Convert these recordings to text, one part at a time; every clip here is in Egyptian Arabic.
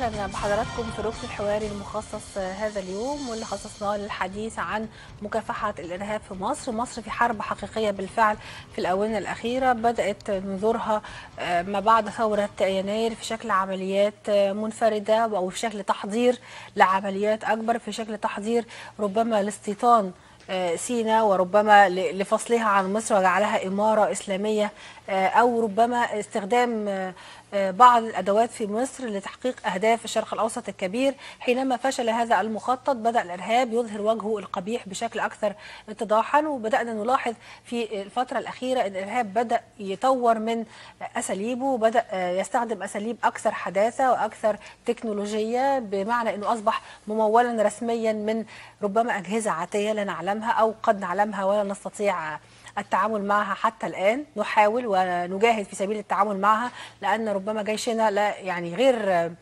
اهلا بحضراتكم في ركن الحواري المخصص هذا اليوم واللي خصصناه للحديث عن مكافحه الارهاب في مصر، مصر في حرب حقيقيه بالفعل في الاونه الاخيره بدات نظورها ما بعد ثوره يناير في شكل عمليات منفرده او في شكل تحضير لعمليات اكبر في شكل تحضير ربما لاستيطان سينا وربما لفصلها عن مصر وجعلها إمارة إسلامية أو ربما استخدام بعض الأدوات في مصر لتحقيق أهداف الشرق الأوسط الكبير حينما فشل هذا المخطط بدأ الإرهاب يظهر وجهه القبيح بشكل أكثر اتضاحا وبدأنا نلاحظ في الفترة الأخيرة أن الإرهاب بدأ يطور من أساليبه بدأ يستخدم أساليب أكثر حداثة وأكثر تكنولوجية بمعنى أنه أصبح ممولا رسميا من ربما أجهزة عاتية لا نعلمها أو قد نعلمها ولا نستطيع التعامل معها حتى الآن نحاول ونجاهد في سبيل التعامل معها لأن ربما جيشنا لا يعني غير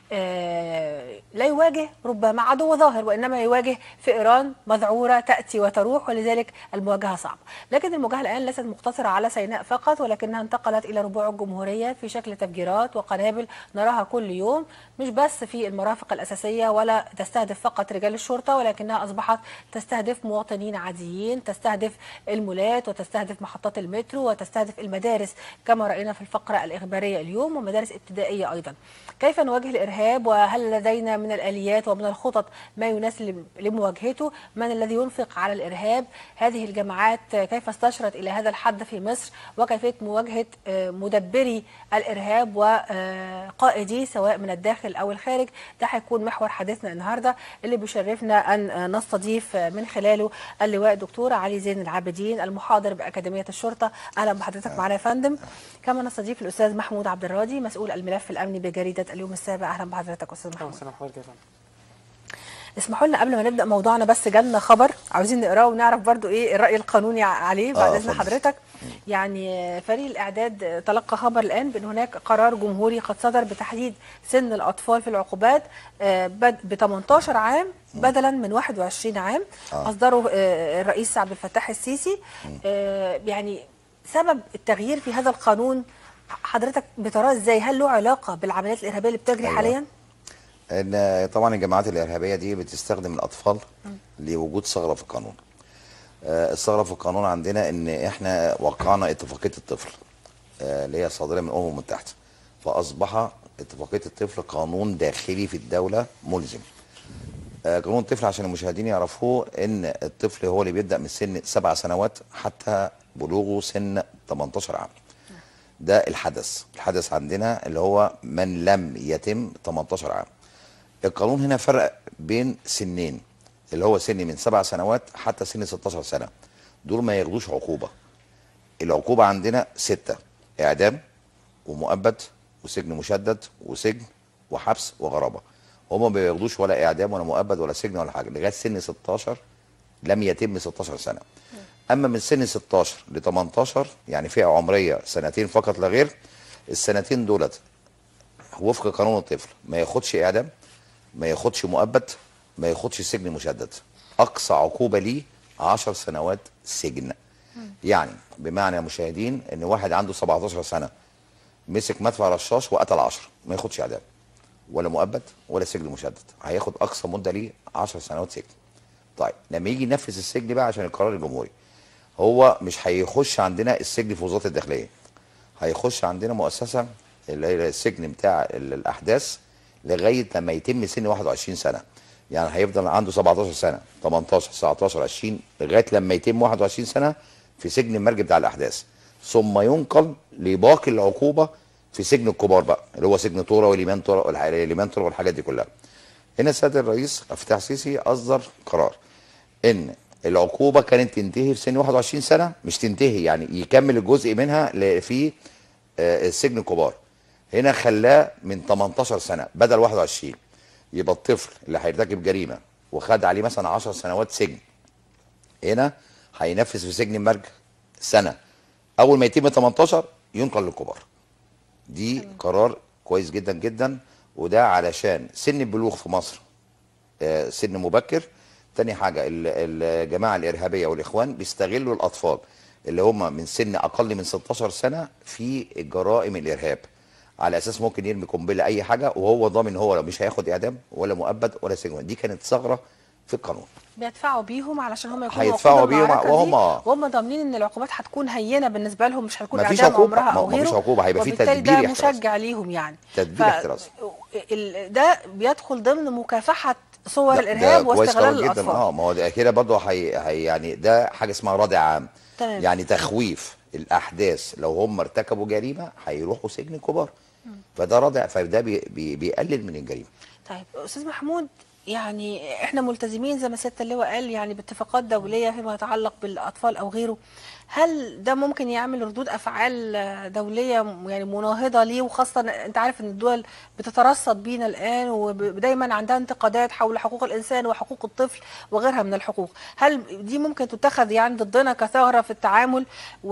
لا يواجه ربما عدو ظاهر وانما يواجه فئران مذعوره تاتي وتروح ولذلك المواجهه صعبه، لكن المواجهه الان ليست مقتصره على سيناء فقط ولكنها انتقلت الى ربوع الجمهوريه في شكل تفجيرات وقنابل نراها كل يوم مش بس في المرافق الاساسيه ولا تستهدف فقط رجال الشرطه ولكنها اصبحت تستهدف مواطنين عاديين، تستهدف المولات وتستهدف محطات المترو وتستهدف المدارس كما راينا في الفقره الاخباريه اليوم ومدارس ابتدائيه ايضا. كيف نواجه الارهاب الارهاب وهل لدينا من الاليات ومن الخطط ما يناسب لمواجهته؟ من الذي ينفق على الارهاب؟ هذه الجماعات كيف استشرت الى هذا الحد في مصر وكيفيه مواجهه مدبري الارهاب وقائديه سواء من الداخل او الخارج؟ ده هيكون محور حديثنا النهارده اللي بيشرفنا ان نستضيف من خلاله اللواء الدكتور علي زين العابدين المحاضر باكاديميه الشرطه، اهلا بحضرتك معنا يا فندم. كما نستضيف الاستاذ محمود عبد الراضي مسؤول الملف الامني بجريده اليوم السابع، اهلا بحضرتك استاذ محمود اهلا بحضرتك يا فندم اسمحوا لنا قبل ما نبدا موضوعنا بس جالنا خبر عاوزين نقراه ونعرف برضو ايه الراي القانوني عليه بعد اذن حضرتك يعني فريق الاعداد تلقى خبر الان بان هناك قرار جمهوري قد صدر بتحديد سن الاطفال في العقوبات ب 18 عام بدلا من 21 عام آه. اصدره الرئيس عبد الفتاح السيسي يعني سبب التغيير في هذا القانون حضرتك بتراه ازاي هل له علاقه بالعمليات الارهابيه اللي بتجري أيوة. حاليا ان طبعا الجماعات الارهابيه دي بتستخدم الاطفال لوجود ثغره في القانون آه، الثغره في القانون عندنا ان احنا وقعنا اتفاقيه الطفل آه، اللي هي صادره من الامم المتحده فاصبح اتفاقيه الطفل قانون داخلي في الدوله ملزم آه، قانون الطفل عشان المشاهدين يعرفوه ان الطفل هو اللي بيبدا من سن سبع سنوات حتى بلوغه سن 18 عام ده الحدث الحدث عندنا اللي هو من لم يتم 18 عام القانون هنا فرق بين سنين اللي هو سن من سبع سنوات حتى سن 16 سنه دول ما ياخدوش عقوبه العقوبه عندنا سته اعدام ومؤبد وسجن مشدد وسجن وحبس وغرابه هما ما بياخدوش ولا اعدام ولا مؤبد ولا سجن ولا حاجه لغايه سن 16 لم يتم 16 سنه اما من سن 16 ل 18 يعني فئه عمريه سنتين فقط لا غير السنتين دولت وفق قانون الطفل ما ياخدش اعدام ما ياخدش مؤبد ما ياخدش سجن مشدد اقصى عقوبه ليه 10 سنوات سجن يعني بمعنى يا مشاهدين ان واحد عنده 17 سنه مسك مدفع رشاش وقتل 10 ما ياخدش اعدام ولا مؤبد ولا سجن مشدد هياخد اقصى مده ليه 10 سنوات سجن طيب لما يجي ينفذ السجن بقى عشان القرار الجمهوري هو مش هيخش عندنا السجن في وزاره الداخليه هيخش عندنا مؤسسه اللي هي السجن بتاع الاحداث لغايه لما يتم سن 21 سنه يعني هيفضل عنده 17 سنه 18 19 20 لغايه لما يتم 21 سنه في سجن المرج بتاع الاحداث ثم ينقل لباقي العقوبه في سجن الكبار بقى اللي هو سجن طوره وليمان طوره والليمان طوره والحاجات دي كلها هنا السيد الرئيس عبد الفتاح السيسي اصدر قرار ان العقوبه كانت تنتهي في سن 21 سنه مش تنتهي يعني يكمل الجزء منها ل- في آه، السجن الكبار هنا خلاه من 18 سنه بدل 21 يبقى الطفل اللي هيرتكب جريمه وخد عليه مثلا 10 سنوات سجن هنا هينفذ في سجن المرج سنه اول ما يتم 18 ينقل للكبار دي قرار كويس جدا جدا وده علشان سن البلوغ في مصر آه، سن مبكر تاني حاجة ال- الجماعة الإرهابية والإخوان بيستغلوا الأطفال اللي هم من سن أقل من 16 سنة في جرائم الإرهاب على اساس ممكن يرمي قنبله اي حاجه وهو ضامن هو مش هياخد اعدام ولا مؤبد ولا سجن دي كانت ثغره في القانون بيدفعوا بيهم علشان هم يكونوا هيدفعوا وقود بيهم المعركة وهم- دي، وهم ضامنين ان العقوبات هتكون هينه بالنسبه لهم مش هتكون مفيش اعدام عقوبة، عمرها ما- او مفيش غيره عقوبة، هيبقى في وبالتالي تدبير ده احترازي. مشجع ليهم يعني تدبير احترازي. ال- ده بيدخل ضمن مكافحه صور ده- الارهاب ده كويس واستغلال قوي الاطفال جدا اه ما هو ده كده برضه هي هي يعني ده حاجه اسمها رادع عام تمام. يعني تخويف الاحداث لو هم ارتكبوا جريمه هيروحوا سجن كبار فده رادع فده بي بي بيقلل من الجريمه طيب استاذ محمود يعني احنا ملتزمين زي ما سياده اللواء قال يعني باتفاقات دوليه فيما يتعلق بالاطفال او غيره هل ده ممكن يعمل ردود افعال دوليه يعني مناهضه ليه وخاصه انت عارف ان الدول بتترصد بينا الان ودايما عندها انتقادات حول حقوق الانسان وحقوق الطفل وغيرها من الحقوق هل دي ممكن تتخذ يعني ضدنا كثغره في التعامل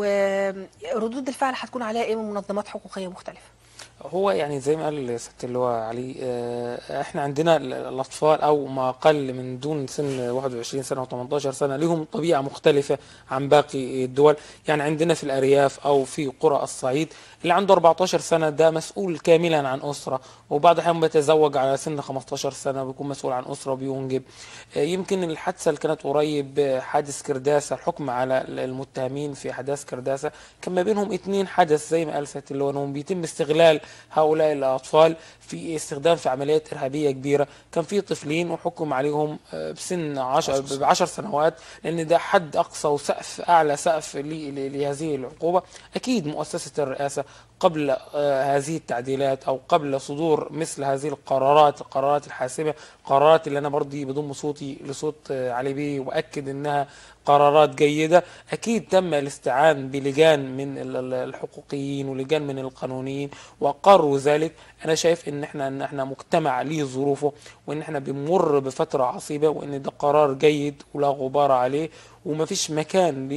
وردود الفعل هتكون عليها ايه من منظمات حقوقيه مختلفه هو يعني زي ما قال سيادة اللواء علي آه، احنا عندنا ال- الاطفال او ما اقل من دون سن 21 سنه و18 سنه لهم طبيعه مختلفه عن باقي الدول يعني عندنا في الارياف او في قرى الصعيد اللي عنده 14 سنه ده مسؤول كاملا عن اسره وبعض الاحيان بيتزوج على سن 15 سنه بيكون مسؤول عن اسره وبينجب آه، يمكن الحادثه اللي كانت قريب آه، حادث كرداسه الحكم على المتهمين في احداث كرداسه كان ما بينهم اثنين حدث زي ما قال سيادة اللواء انهم بيتم استغلال هؤلاء الاطفال في استخدام في عمليات ارهابيه كبيره كان في طفلين وحكم عليهم آه، بسن 10 ب 10 سنوات لان ده حد اقصى وسقف اعلى سقف ل- ل- لهذه العقوبه اكيد مؤسسه الرئاسه قبل آه، هذه التعديلات او قبل صدور مثل هذه القرارات القرارات الحاسمه قرارات اللي انا برضي بضم صوتي لصوت آه، علي بيه واكد انها قرارات جيده اكيد تم الاستعان بلجان من ال- ال- الحقوقيين ولجان من القانونيين واقروا ذلك انا شايف ان احنا ان احنا مجتمع ليه ظروفه وان احنا بنمر بفتره عصيبه وان ده قرار جيد ولا غبار عليه ومفيش مكان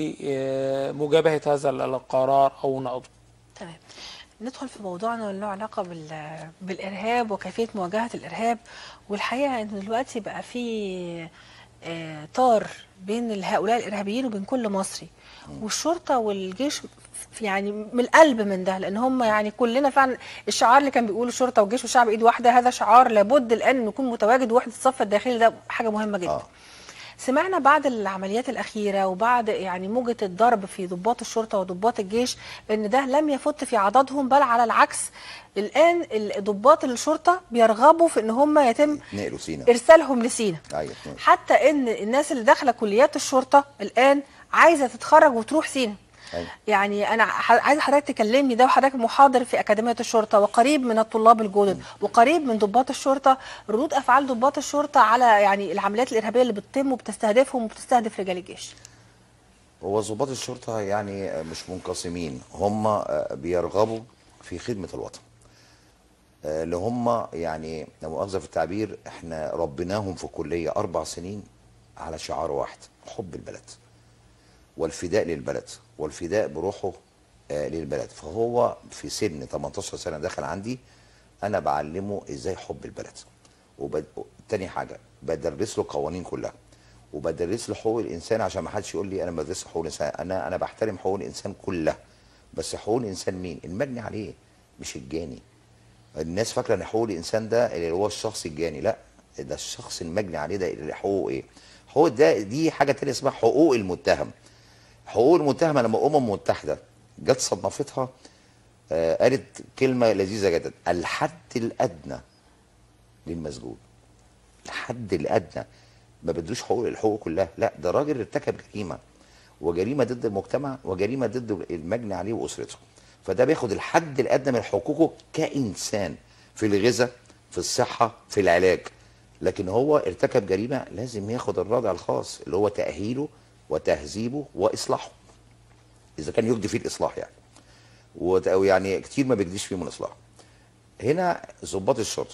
لمجابهه هذا القرار او نقضه تمام ندخل في موضوعنا اللي له علاقة بال... بالإرهاب وكيفية مواجهة الإرهاب والحقيقة إن دلوقتي بقى في آه، طار بين هؤلاء الإرهابيين وبين كل مصري والشرطة والجيش في- يعني من القلب من ده لأن هم يعني كلنا فعلا الشعار اللي كان بيقول الشرطة والجيش والشعب إيد واحدة هذا شعار لابد الآن إنه يكون متواجد وحدة الصف الداخلي ده حاجة مهمة جدا آه. سمعنا بعد العمليات الأخيرة وبعد يعني موجة الضرب في ضباط الشرطة وضباط الجيش إن ده لم يفت في عضدهم بل على العكس الآن ال- ضباط الشرطة بيرغبوا في إن هم يتم نقلوا سينا إرسالهم لسينا ايوه اتنقلوا. حتى إن الناس اللي داخلة كليات الشرطة الآن عايزة تتخرج وتروح سينا أيوة. يعني انا ح- عايزه حضرتك تكلمني ده وحضرتك محاضر في اكاديميه الشرطه وقريب من الطلاب الجدد وقريب من ضباط الشرطه ردود افعال ضباط الشرطه على يعني العمليات الارهابيه اللي بتتم وبتستهدفهم وبتستهدف رجال الجيش هو ضباط الشرطة يعني مش منقسمين هم بيرغبوا في خدمة الوطن آه، اللي هم يعني لا مؤاخذة في التعبير احنا ربيناهم في كلية أربع سنين على شعار واحد حب البلد والفداء للبلد والفداء بروحه آه، للبلد فهو في سن 18 سنة دخل عندي أنا بعلمه إزاي حب البلد وبد... تاني حاجة بدرس له قوانين كلها وبدرس له حقوق الانسان عشان ما حدش يقول لي انا بدرس حقوق الانسان انا انا بحترم حقوق الانسان كلها بس حقوق الانسان مين المجني عليه مش الجاني الناس فاكره ان حقوق الانسان ده اللي هو الشخص الجاني لا ده الشخص المجني عليه ده اللي حقوقه ايه حقوق ده دي حاجه تانية اسمها حقوق المتهم حقوق المتهمه لما الامم المتحده جت صنفتها آه قالت كلمه لذيذه جدا الحد الادنى للمسجون الحد الادنى ما بدوش حقوق الحقوق كلها لا ده راجل ارتكب جريمه وجريمه ضد المجتمع وجريمه ضد المجني عليه واسرته فده بياخد الحد الادنى من حقوقه كانسان في الغذاء في الصحه في العلاج لكن هو ارتكب جريمه لازم ياخد الرادع الخاص اللي هو تاهيله وتهذيبه واصلاحه اذا كان يجدي فيه الاصلاح يعني وت- ويعني كتير ما بيجديش فيهم الاصلاح هنا ضباط الشرطه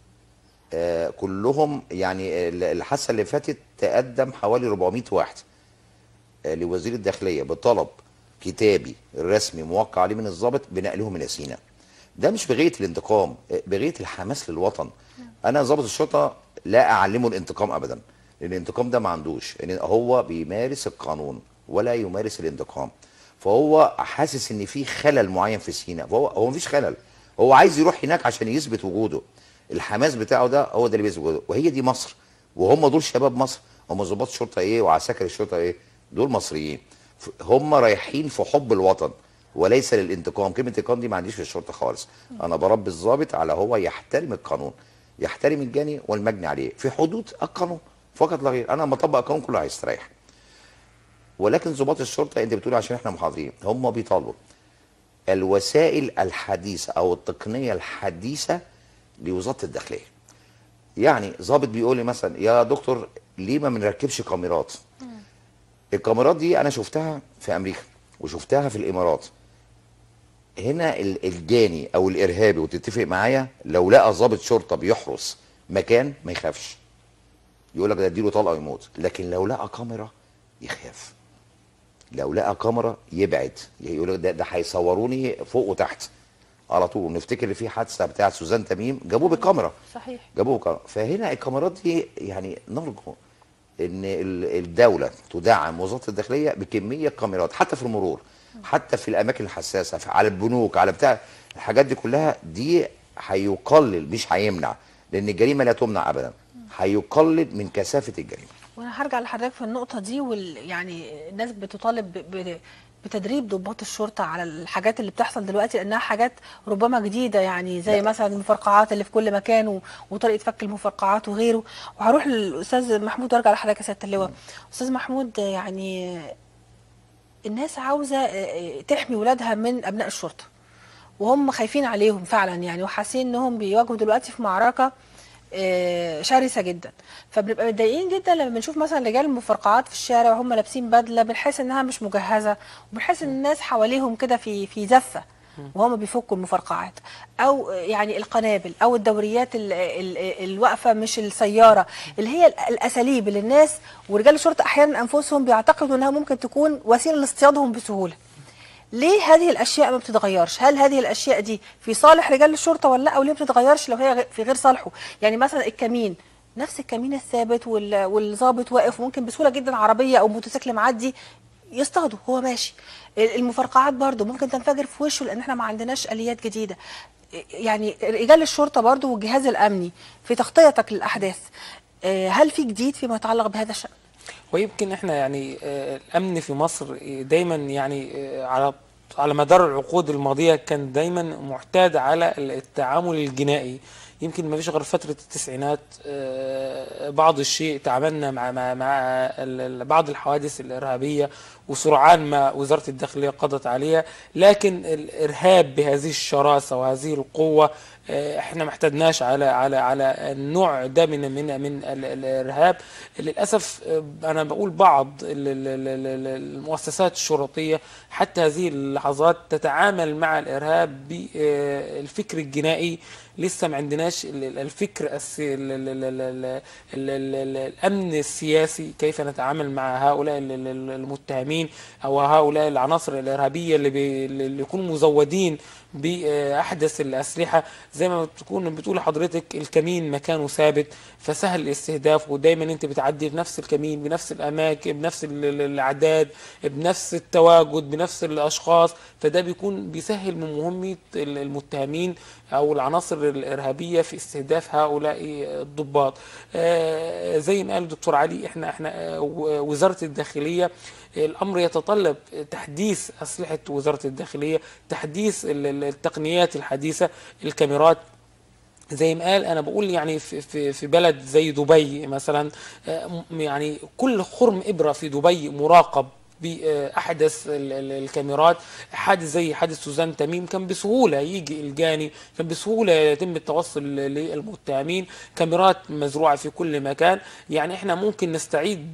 آه، كلهم يعني ال- الحادثه اللي فاتت تقدم حوالي 400 واحد آه، لوزير الداخليه بطلب كتابي رسمي موقع عليه من الضابط بنقلهم الى سيناء ده مش بغيه الانتقام آه، بغيه الحماس للوطن انا ضابط الشرطه لا اعلمه الانتقام ابدا لان الانتقام ده ما عندوش لان هو بيمارس القانون ولا يمارس الانتقام فهو حاسس ان في خلل معين في سيناء فهو هو مفيش خلل هو عايز يروح هناك عشان يثبت وجوده الحماس بتاعه ده هو ده اللي بيثبت وجوده وهي دي مصر وهم دول شباب مصر هم ضباط شرطه ايه وعساكر الشرطه ايه دول مصريين ف- هم رايحين في حب الوطن وليس للانتقام كلمه انتقام دي ما عنديش في الشرطه خالص انا بربي الضابط على هو يحترم القانون يحترم الجاني والمجني عليه في حدود القانون فقط لا غير انا لما اطبق القانون كله هيستريح ولكن ضباط الشرطه انت بتقول عشان احنا محاضرين هم بيطالبوا الوسائل الحديثه او التقنيه الحديثه لوزاره الداخليه يعني ضابط بيقول لي مثلا يا دكتور ليه ما بنركبش كاميرات الكاميرات دي انا شفتها في امريكا وشفتها في الامارات هنا ال- الجاني او الارهابي وتتفق معايا لو لقى ضابط شرطه بيحرس مكان ما يخافش يقول لك ده اديله طلقه ويموت لكن لو لقى كاميرا يخاف لو لقى كاميرا يبعد يقول لك ده ده هيصوروني فوق وتحت على طول نفتكر ان في حادثه بتاعت سوزان تميم جابوه بالكاميرا صحيح جابوه بكاميرا فهنا الكاميرات دي يعني نرجو ان ال- الدوله تدعم وزاره الداخليه بكميه كاميرات حتى في المرور حتى في الاماكن الحساسه في- على البنوك على بتاع الحاجات دي كلها دي هيقلل مش هيمنع لان الجريمه لا تمنع ابدا هيقلل من كثافه الجريمه وانا هرجع لحضرتك في النقطه دي وال يعني الناس بتطالب ب... ب... بتدريب ضباط الشرطه على الحاجات اللي بتحصل دلوقتي لانها حاجات ربما جديده يعني زي لا. مثلا المفرقعات اللي في كل مكان و... وطريقه فك المفرقعات وغيره وهروح للاستاذ محمود وارجع لحضرتك يا سياده اللواء استاذ محمود يعني الناس عاوزه آه، تحمي ولادها من ابناء الشرطه وهم خايفين عليهم فعلا يعني وحاسين انهم بيواجهوا دلوقتي في معركه آه، شرسه جدا فبنبقى متضايقين جدا لما بنشوف مثلا رجال المفرقعات في الشارع وهم لابسين بدله بنحس انها مش مجهزه وبنحس ان الناس حواليهم كده في في زفه وهم بيفكوا المفرقعات او يعني القنابل او الدوريات ال- ال- الواقفه مش السياره اللي هي ال- الاساليب اللي الناس ورجال الشرطه احيانا انفسهم بيعتقدوا انها ممكن تكون وسيله لاصطيادهم بسهوله ليه هذه الاشياء ما بتتغيرش هل هذه الاشياء دي في صالح رجال الشرطه ولا لا او ليه ما بتتغيرش لو هي غ- في غير صالحه يعني مثلا الكمين نفس الكمين الثابت وال- والظابط واقف ممكن بسهوله جدا عربيه او موتوسيكل معدي يصطادوا هو ماشي المفرقعات برضو ممكن تنفجر في وشه لان احنا ما عندناش اليات جديده يعني رجال الشرطه برضو والجهاز الامني في تغطيتك للاحداث آه، هل في جديد فيما يتعلق بهذا الشان ويمكن احنا يعني آه، الامن في مصر آه، دايما يعني آه، على على مدار العقود الماضيه كان دايما معتاد على التعامل الجنائي يمكن ما فيش غير فتره التسعينات آه، بعض الشيء تعاملنا مع مع, مع ال- ال- بعض الحوادث الارهابيه وسرعان ما وزاره الداخليه قضت عليها لكن الارهاب بهذه الشراسه وهذه القوه آه، احنا ما احتدناش على على على النوع ده من من من ال- الارهاب للاسف آه، انا بقول بعض ال- ال- ال- ال- المؤسسات الشرطيه حتى هذه اللحظات تتعامل مع الارهاب بالفكر الجنائي لسه ما عندناش ال- ال- الفكر الس- ال- ال- ال- ال- ال- ال- ال- ال- الامن السياسي كيف نتعامل مع هؤلاء ال- ال- ال- المتهمين او هؤلاء العناصر الارهابيه اللي بي- اللي يكونوا مزودين باحدث الاسلحه زي ما بتكون بتقول حضرتك الكمين مكانه ثابت فسهل الاستهداف ودايما انت بتعدي بنفس الكمين بنفس الاماكن بنفس ال- ال- الاعداد بنفس التواجد بنفس الاشخاص فده بيكون بيسهل من مهمه ال- المتهمين او العناصر الارهابيه في استهداف هؤلاء الضباط آه، زي ما قال الدكتور علي احنا احنا آه، و- وزاره الداخليه الامر يتطلب تحديث اسلحه وزاره الداخليه تحديث ال- ال- التقنيات الحديثه الكاميرات زي ما قال انا بقول يعني في في في بلد زي دبي مثلا آه، م- يعني كل خرم ابره في دبي مراقب باحدث ال- ال- الكاميرات حادث زي حادث سوزان تميم كان بسهوله يجي الجاني كان بسهوله يتم التوصل للمتهمين كاميرات مزروعه في كل مكان يعني احنا ممكن نستعيد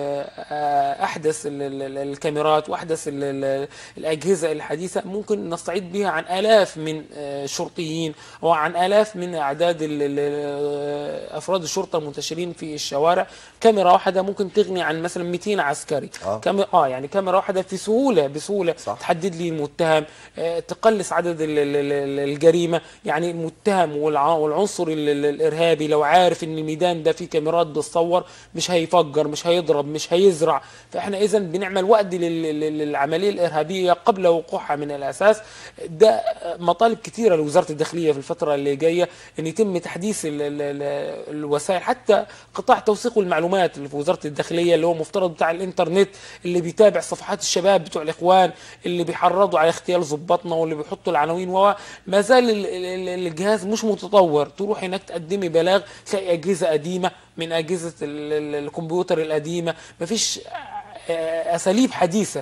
باحدث الكاميرات واحدث ال- ال- الاجهزه الحديثه ممكن نستعيد بها عن الاف من آه، شرطيين وعن الاف من اعداد ال- ال- افراد الشرطه المنتشرين في الشوارع كاميرا واحده ممكن تغني عن مثلا 200 عسكري آه. كاميرا اه يعني كاميرا واحده في سهوله بسهوله صح. تحدد لي المتهم آه، تقلص عدد ال- ال- ال- الجريمه يعني المتهم والع- والعنصر ال- ال- الارهابي لو عارف ان الميدان ده فيه كاميرات بتصور مش هيفجر مش هيضرب مش هيزرع فاحنا اذا بنعمل وقت لل- لل- للعمليه الارهابيه قبل وقوعها من الاساس ده مطالب كثيره لوزاره الداخليه في الفتره اللي جايه ان يتم تحديث ال- ال- ال- الوسائل حتى قطاع توثيق المعلومات اللي في وزاره الداخليه اللي هو مفترض بتاع الانترنت اللي بيتابع صفحات الشباب بتوع الاخوان اللي بيحرضوا على اغتيال ضباطنا واللي بيحطوا العناوين وما زال ال- ال- ال- الجهاز مش متطور تروح هناك تقدمي بلاغ تلاقي اجهزه قديمه من اجهزه ال- ال- الكمبيوتر القديمه مفيش آه، اساليب حديثه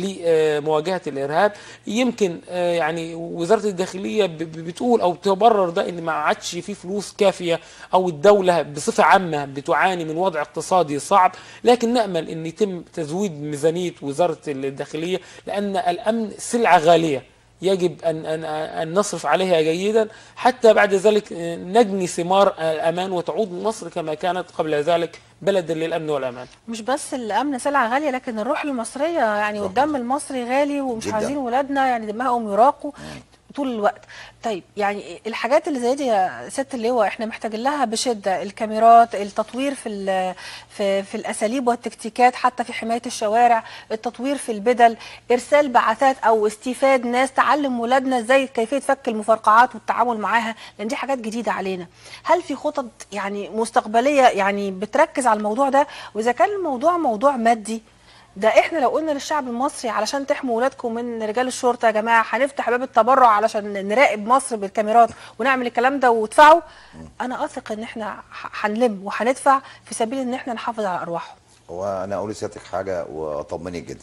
لمواجهه الارهاب يمكن آه، يعني وزاره الداخليه ب- ب- بتقول او تبرر ده ان ما عادش في فلوس كافيه او الدوله بصفه عامه بتعاني من وضع اقتصادي صعب لكن نامل ان يتم تزويد ميزانيه وزاره الداخليه لان الامن سلعه غاليه يجب ان ان ان نصرف عليها جيدا حتى بعد ذلك آه، نجني ثمار الامان وتعود مصر كما كانت قبل ذلك بلدا للامن والامان مش بس الامن سلعه غاليه لكن الروح المصريه يعني والدم المصري غالي ومش جداً. عايزين ولادنا يعني دمائهم يراقوا طول الوقت طيب يعني الحاجات اللي زي دي يا ست اللواء احنا محتاجين لها بشده الكاميرات التطوير في ال- في في الاساليب والتكتيكات حتى في حمايه الشوارع التطوير في البدل ارسال بعثات او استيفاد ناس تعلم ولادنا ازاي كيفيه فك المفرقعات والتعامل معاها لان دي حاجات جديده علينا هل في خطط يعني مستقبليه يعني بتركز على الموضوع ده واذا كان الموضوع موضوع مادي ده احنا لو قلنا للشعب المصري علشان تحموا ولادكم من رجال الشرطه يا جماعه هنفتح باب التبرع علشان نراقب مصر بالكاميرات ونعمل الكلام ده وادفعوا انا اثق ان احنا ح- هنلم وهندفع في سبيل ان احنا نحافظ على ارواحهم هو انا اقول لسيادتك حاجه واطمنك جدا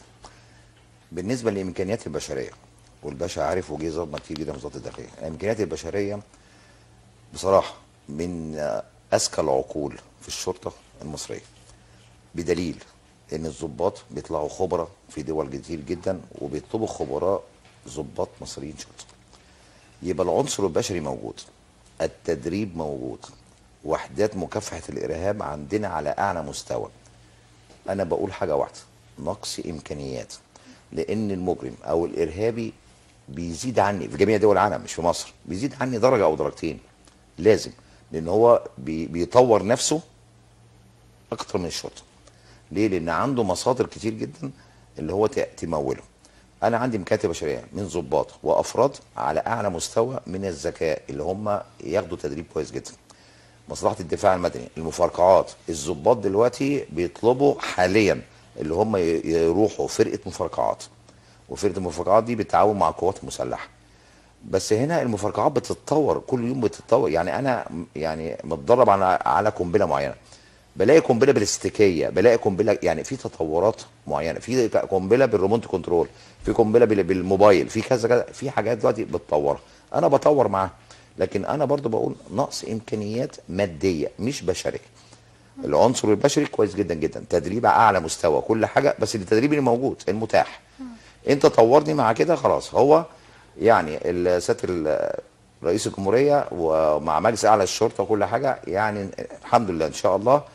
بالنسبه للامكانيات البشريه والباشا عارف وجه ظبطنا كتير جدا في وزاره الداخليه الامكانيات البشريه بصراحه من اذكى العقول في الشرطه المصريه بدليل ان الضباط بيطلعوا خبراء في دول كتير جدا وبيطلبوا خبراء ضباط مصريين شرطه يبقى العنصر البشري موجود التدريب موجود وحدات مكافحه الارهاب عندنا على اعلى مستوى انا بقول حاجه واحده نقص امكانيات لان المجرم او الارهابي بيزيد عني في جميع دول العالم مش في مصر بيزيد عني درجه او درجتين لازم لان هو بي بيطور نفسه اكتر من الشرطه ليه لان عنده مصادر كتير جدا اللي هو ت- تموله انا عندي مكاتب بشريه من ضباط وافراد على اعلى مستوى من الذكاء اللي هم ياخدوا تدريب كويس جدا مصلحه الدفاع المدني المفرقعات الضباط دلوقتي بيطلبوا حاليا اللي هم ي- يروحوا فرقه مفرقعات وفرقه المفرقعات دي بالتعاون مع القوات المسلحه بس هنا المفرقعات بتتطور كل يوم بتتطور يعني انا م- يعني متدرب على على قنبله معينه بلاقي قنبله بالاستيكيه بلاقي قنبله يعني في تطورات معينه في ك- قنبله بالريموت كنترول في قنبله بال- بالموبايل في كذا كذا في حاجات دلوقتي بتطورها انا بطور معاها لكن انا برضو بقول نقص امكانيات ماديه مش بشريه العنصر البشري كويس جدا جدا تدريب على اعلى مستوى كل حاجه بس التدريب اللي موجود المتاح انت طورني مع كده خلاص هو يعني ال- سياده ال- رئيس الجمهوريه ومع مجلس اعلى الشرطه وكل حاجه يعني الحمد لله ان شاء الله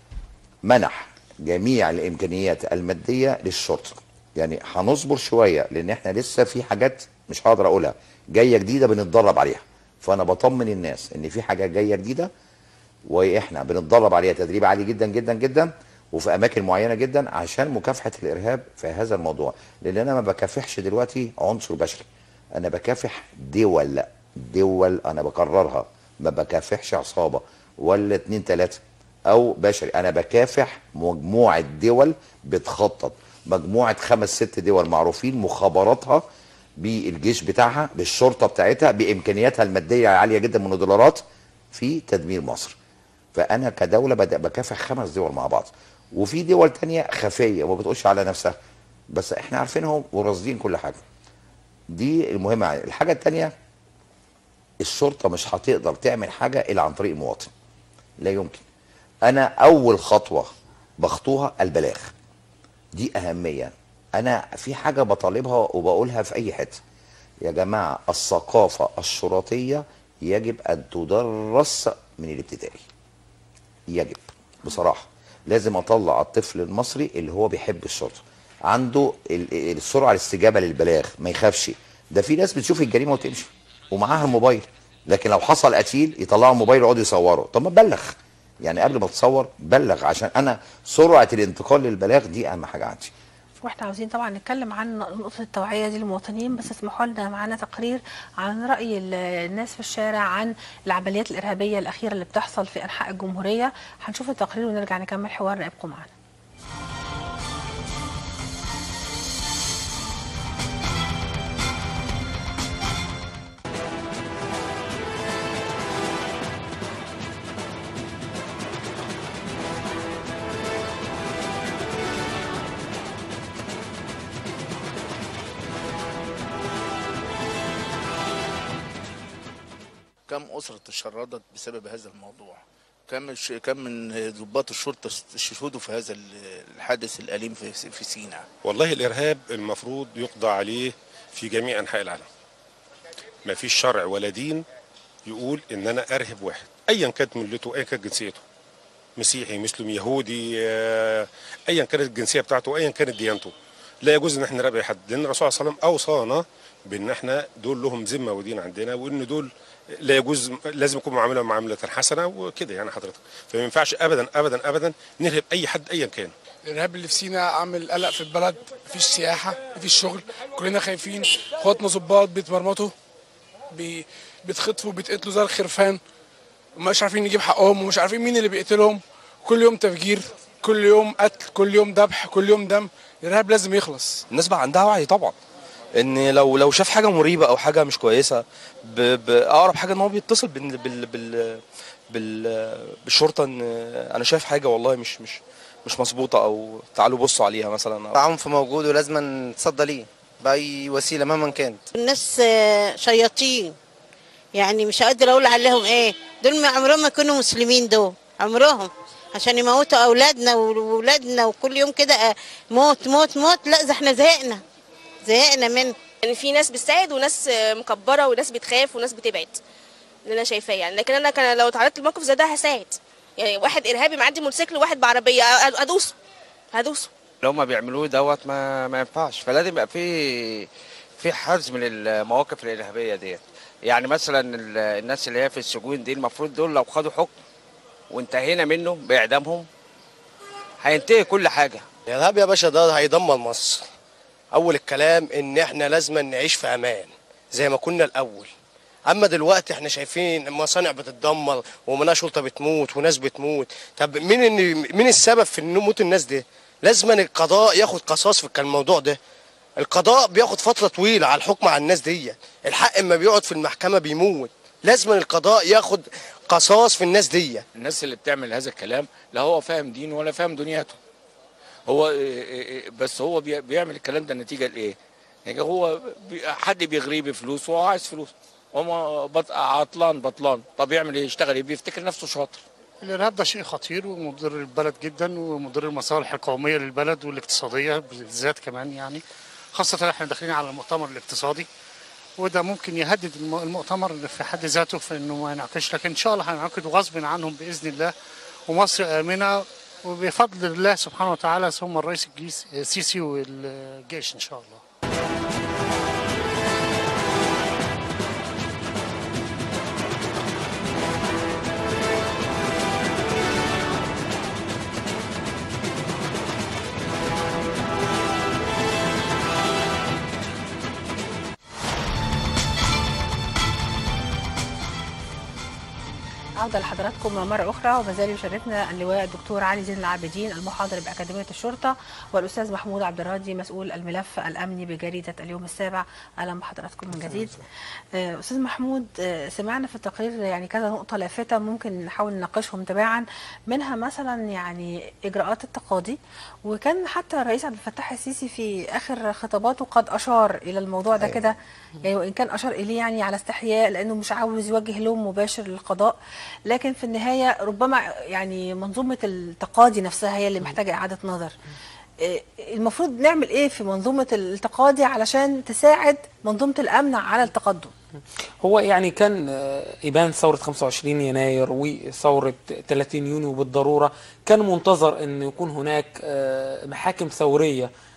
منح جميع الامكانيات الماديه للشرطه يعني هنصبر شويه لان احنا لسه في حاجات مش هقدر اقولها جايه جديده بنتدرب عليها فانا بطمن الناس ان في حاجه جايه جديده واحنا بنتدرب عليها تدريب عالي جدا جدا جدا وفي اماكن معينه جدا عشان مكافحه الارهاب في هذا الموضوع لان انا ما بكافحش دلوقتي عنصر بشري انا بكافح دول دول انا بكررها ما بكافحش عصابه ولا اتنين تلاته او بشري انا بكافح مجموعه دول بتخطط مجموعه خمس ست دول معروفين مخابراتها بالجيش بتاعها بالشرطه بتاعتها بامكانياتها الماديه عاليه جدا من الدولارات في تدمير مصر فانا كدوله بدأ بكافح خمس دول مع بعض وفي دول تانية خفيه وما بتقولش على نفسها بس احنا عارفينهم ورصدين كل حاجه دي المهمه يعني. الحاجه التانية الشرطه مش هتقدر تعمل حاجه الا عن طريق المواطن لا يمكن انا اول خطوه بخطوها البلاغ دي اهميه انا في حاجه بطالبها وبقولها في اي حته يا جماعه الثقافه الشرطيه يجب ان تدرس من الابتدائي يجب بصراحه لازم اطلع الطفل المصري اللي هو بيحب الشرطه عنده ال- ال- السرعه الاستجابه للبلاغ ما يخافش ده في ناس بتشوف الجريمه وتمشي ومعاها الموبايل لكن لو حصل قتيل يطلعوا الموبايل ويقعدوا يصوروا طب ما تبلغ يعني قبل ما تصور بلغ عشان انا سرعه الانتقال للبلاغ دي اهم حاجه عندي واحنا عاوزين طبعا نتكلم عن نقطة التوعية دي للمواطنين بس اسمحوا لنا معانا تقرير عن رأي ال- الناس في الشارع عن العمليات الإرهابية الأخيرة اللي بتحصل في أنحاء الجمهورية هنشوف التقرير ونرجع نكمل حوارنا ابقوا معانا كم أسرة تشردت بسبب هذا الموضوع كم الش- كم من ضباط الشرطة استشهدوا في هذا ال- الحادث الأليم في في سيناء والله الارهاب المفروض يقضى عليه في جميع انحاء العالم ما فيش شرع ولا دين يقول ان انا ارهب واحد ايا كانت ملته ايا كانت جنسيته مسيحي مسلم يهودي آه، ايا كانت الجنسيه بتاعته ايا كانت ديانته لا يجوز ان احنا نرابي حد لان الرسول صلى الله عليه وسلم اوصانا بان احنا دول لهم ذمه ودين عندنا وان دول لا يجوز لازم يكون معامله معامله حسنه وكده يعني حضرتك فما ينفعش ابدا ابدا ابدا نرهب اي حد ايا كان الارهاب اللي في سينا عامل قلق في البلد مفيش سياحه مفيش شغل كلنا خايفين اخواتنا ظباط بيتمرمطوا بي... بيتخطفوا بيتقتلوا زي الخرفان ومش عارفين نجيب حقهم ومش عارفين مين اللي بيقتلهم كل يوم تفجير كل يوم قتل كل يوم ذبح كل يوم دم الارهاب لازم يخلص الناس بقى عندها وعي طبعا ان لو لو شاف حاجه مريبه او حاجه مش كويسه ب- باقرب حاجه ان هو بيتصل بال بال بال بال بالشرطه ان انا شايف حاجه والله مش مش مش مظبوطه او تعالوا بصوا عليها مثلا أو عنف موجود ولازم نتصدى ليه بأي وسيلة مهما كانت الناس آه، شياطين يعني مش هقدر اقول عليهم ايه دول ما عمرهم ما يكونوا مسلمين دول عمرهم عشان يموتوا اولادنا واولادنا وكل يوم كده آه، موت موت موت لا ده احنا زهقنا زهقنا من يعني في ناس بتساعد وناس آه، مكبره وناس بتخاف وناس بتبعد اللي انا شايفاه يعني لكن انا كان لو اتعرضت لموقف زي ده هساعد يعني واحد ارهابي معدي موتوسيكل وواحد بعربيه أ- هدوسه هدوسه لو ما بيعملوه دوت ما ما ينفعش فلازم يبقى في في حرز من المواقف الإرهابية ديت يعني مثلا ال- الناس اللي هي في السجون دي المفروض دول لو خدوا حكم وانتهينا منه بإعدامهم هينتهي كل حاجة الارهاب يا باشا ده هيدمر مصر اول الكلام ان احنا لازم نعيش في امان زي ما كنا الاول اما دلوقتي احنا شايفين مصانع بتتدمر ومنها شرطه بتموت وناس بتموت طب مين ان مين السبب في ان موت الناس دي لازم القضاء ياخد قصاص في الموضوع ده القضاء بياخد فتره طويله على الحكم على الناس دي الحق اما بيقعد في المحكمه بيموت لازم القضاء ياخد قصاص في الناس دي الناس اللي بتعمل هذا الكلام لا هو فاهم دينه ولا فاهم دنياته هو إيه إيه بس هو بي- بيعمل الكلام ده نتيجة لإيه؟ يعني هو بي- حد بيغريه بفلوس وهو عايز فلوس هو بط- عطلان بطلان طب يعمل ايه يشتغل ايه بيفتكر نفسه شاطر الارهاب ده شيء خطير ومضر للبلد جدا ومضر المصالح القوميه للبلد والاقتصاديه بالذات كمان يعني خاصه احنا داخلين على المؤتمر الاقتصادي وده ممكن يهدد الم- المؤتمر في حد ذاته في انه ما ينعقدش لكن ان شاء الله هينعقد غصب عنهم باذن الله ومصر امنه وبفضل الله سبحانه وتعالى ثم الرئيس الجيس- السيسي والجيش ان شاء الله عودة لحضراتكم مرة أخرى وما زال يشرفنا اللواء الدكتور علي زين العابدين المحاضر بأكاديمية الشرطة والأستاذ محمود عبد الراضي مسؤول الملف الأمني بجريدة اليوم السابع أهلا بحضراتكم من جديد آه، أستاذ محمود آه، سمعنا في التقرير يعني كذا نقطة لافتة ممكن نحاول نناقشهم تباعا منها مثلا يعني إجراءات التقاضي وكان حتى الرئيس عبد الفتاح السيسي في آخر خطاباته قد أشار إلى الموضوع ده كده يعني وإن كان أشار إليه يعني على استحياء لأنه مش عاوز يوجه لوم مباشر للقضاء لكن في النهاية ربما يعني منظومة التقاضي نفسها هي اللي محتاجة إعادة نظر إيه، المفروض نعمل ايه في منظومة التقاضي علشان تساعد منظومة الامن على التقدم هو يعني كان آه، إبان ثورة 25 يناير وثورة 30 يونيو بالضرورة كان منتظر أن يكون هناك آه، محاكم ثورية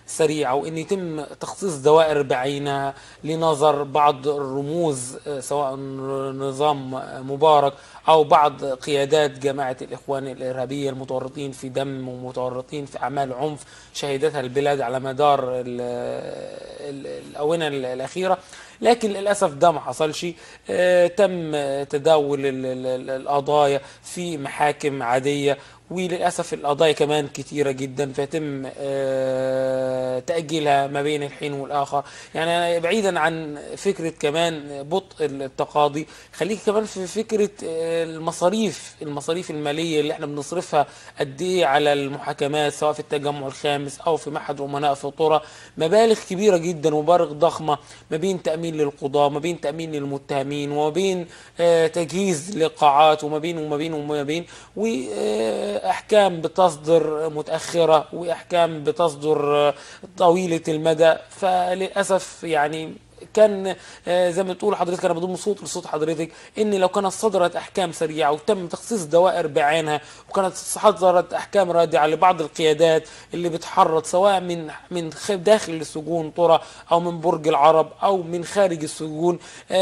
سريعة وأن يتم تخصيص دوائر بعينها لنظر بعض الرموز آه، سواء نظام مبارك أو بعض قيادات جماعة الإخوان الإرهابية المتورطين في دم ومتورطين في أعمال عنف شهدتها البلاد على مدار ال- ال- الآونة الأخيرة لكن للأسف ده ما حصلش آه، تم تداول ال- ال- ال- القضايا في محاكم عادية وللأسف القضايا كمان كتيرة جدا فيتم آه، تأجيلها ما بين الحين والآخر يعني بعيدا عن فكرة كمان بطء التقاضي خليك كمان في فكرة آه، المصاريف المصاريف المالية اللي احنا بنصرفها قد ايه على المحاكمات سواء في التجمع الخامس أو في معهد أمناء في طرة مبالغ كبيرة جدا مبالغ ضخمة ما بين تأمين للقضاة ما بين تأمين للمتهمين وما بين آه، تجهيز لقاعات وما بين وما بين وما بين وأحكام بتصدر متأخرة وأحكام بتصدر آه، طويلة المدى فللأسف يعني كان آه، زي ما تقول حضرتك انا بضم صوت لصوت حضرتك ان لو كانت صدرت احكام سريعه وتم تخصيص دوائر بعينها وكانت صدرت احكام رادعه لبعض القيادات اللي بتحرض سواء من من خ- داخل السجون طرى او من برج العرب او من خارج السجون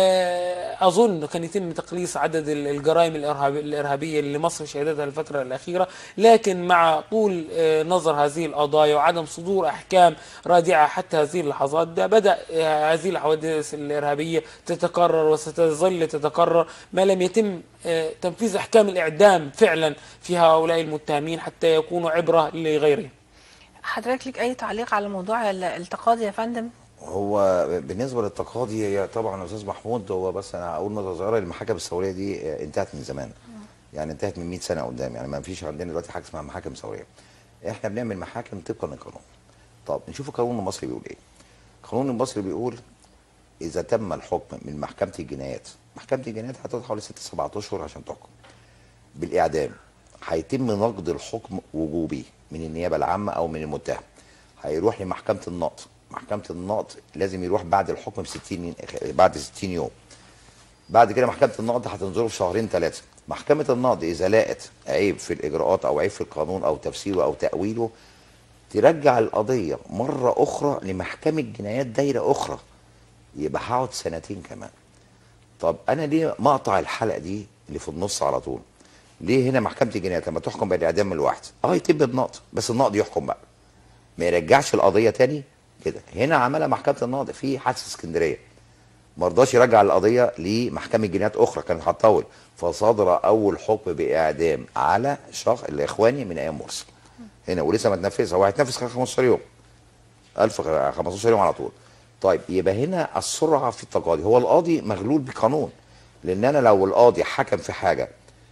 آه، اظن كان يتم تقليص عدد ال- الجرائم الإرهاب الارهابيه اللي مصر شهدتها الفتره الاخيره لكن مع طول آه، نظر هذه القضايا وعدم صدور احكام رادعه حتى هذه اللحظات ده بدا آه، هذه الحوادث الارهابيه تتكرر وستظل تتكرر ما لم يتم آه، تنفيذ احكام الاعدام فعلا في هؤلاء المتهمين حتى يكونوا عبره لغيرهم حضرتك ليك اي تعليق على موضوع ال- التقاضي يا فندم هو بالنسبه للتقاضي هي طبعا يا استاذ محمود هو بس انا اقول نقطه صغيره المحاكم الثوريه دي آه، انتهت من زمان يعني انتهت من 100 سنه قدام يعني ما فيش عندنا دلوقتي حاجه اسمها محاكم ثوريه احنا بنعمل محاكم طبقا للقانون طب نشوف القانون المصري بيقول ايه القانون المصري بيقول اذا تم الحكم من محكمه الجنايات محكمه الجنايات هتقعد حوالي 6 7 اشهر عشان تحكم بالاعدام هيتم نقد الحكم وجوبي من النيابه العامه او من المتهم هيروح لمحكمه النقض محكمه النقض لازم يروح بعد الحكم ب 60 بعد 60 يوم بعد كده محكمه النقض هتنظره في شهرين ثلاثه محكمه النقض اذا لقت عيب في الاجراءات او عيب في القانون او تفسيره او تاويله ترجع القضيه مره اخرى لمحكمه جنايات دايره اخرى يبقى هقعد سنتين كمان طب انا ليه مقطع الحلقه دي اللي في النص على طول ليه هنا محكمه الجنايات لما تحكم بالاعدام من الواحد اه يتم النقض بس النقض يحكم بقى ما يرجعش القضيه تاني كده هنا عملها محكمه النقض في حادثه اسكندريه ما رضاش يرجع القضيه لمحكمه جنايات اخرى كانت هتطول فصدر اول حكم باعدام على شخص الاخواني من ايام مرسي هنا ولسه ما اتنفذ هو هيتنفذ خلال 15 يوم 1000 خ- 15 يوم على طول طيب يبقى هنا السرعه في التقاضي هو القاضي مغلول بقانون لان انا لو القاضي حكم في حاجه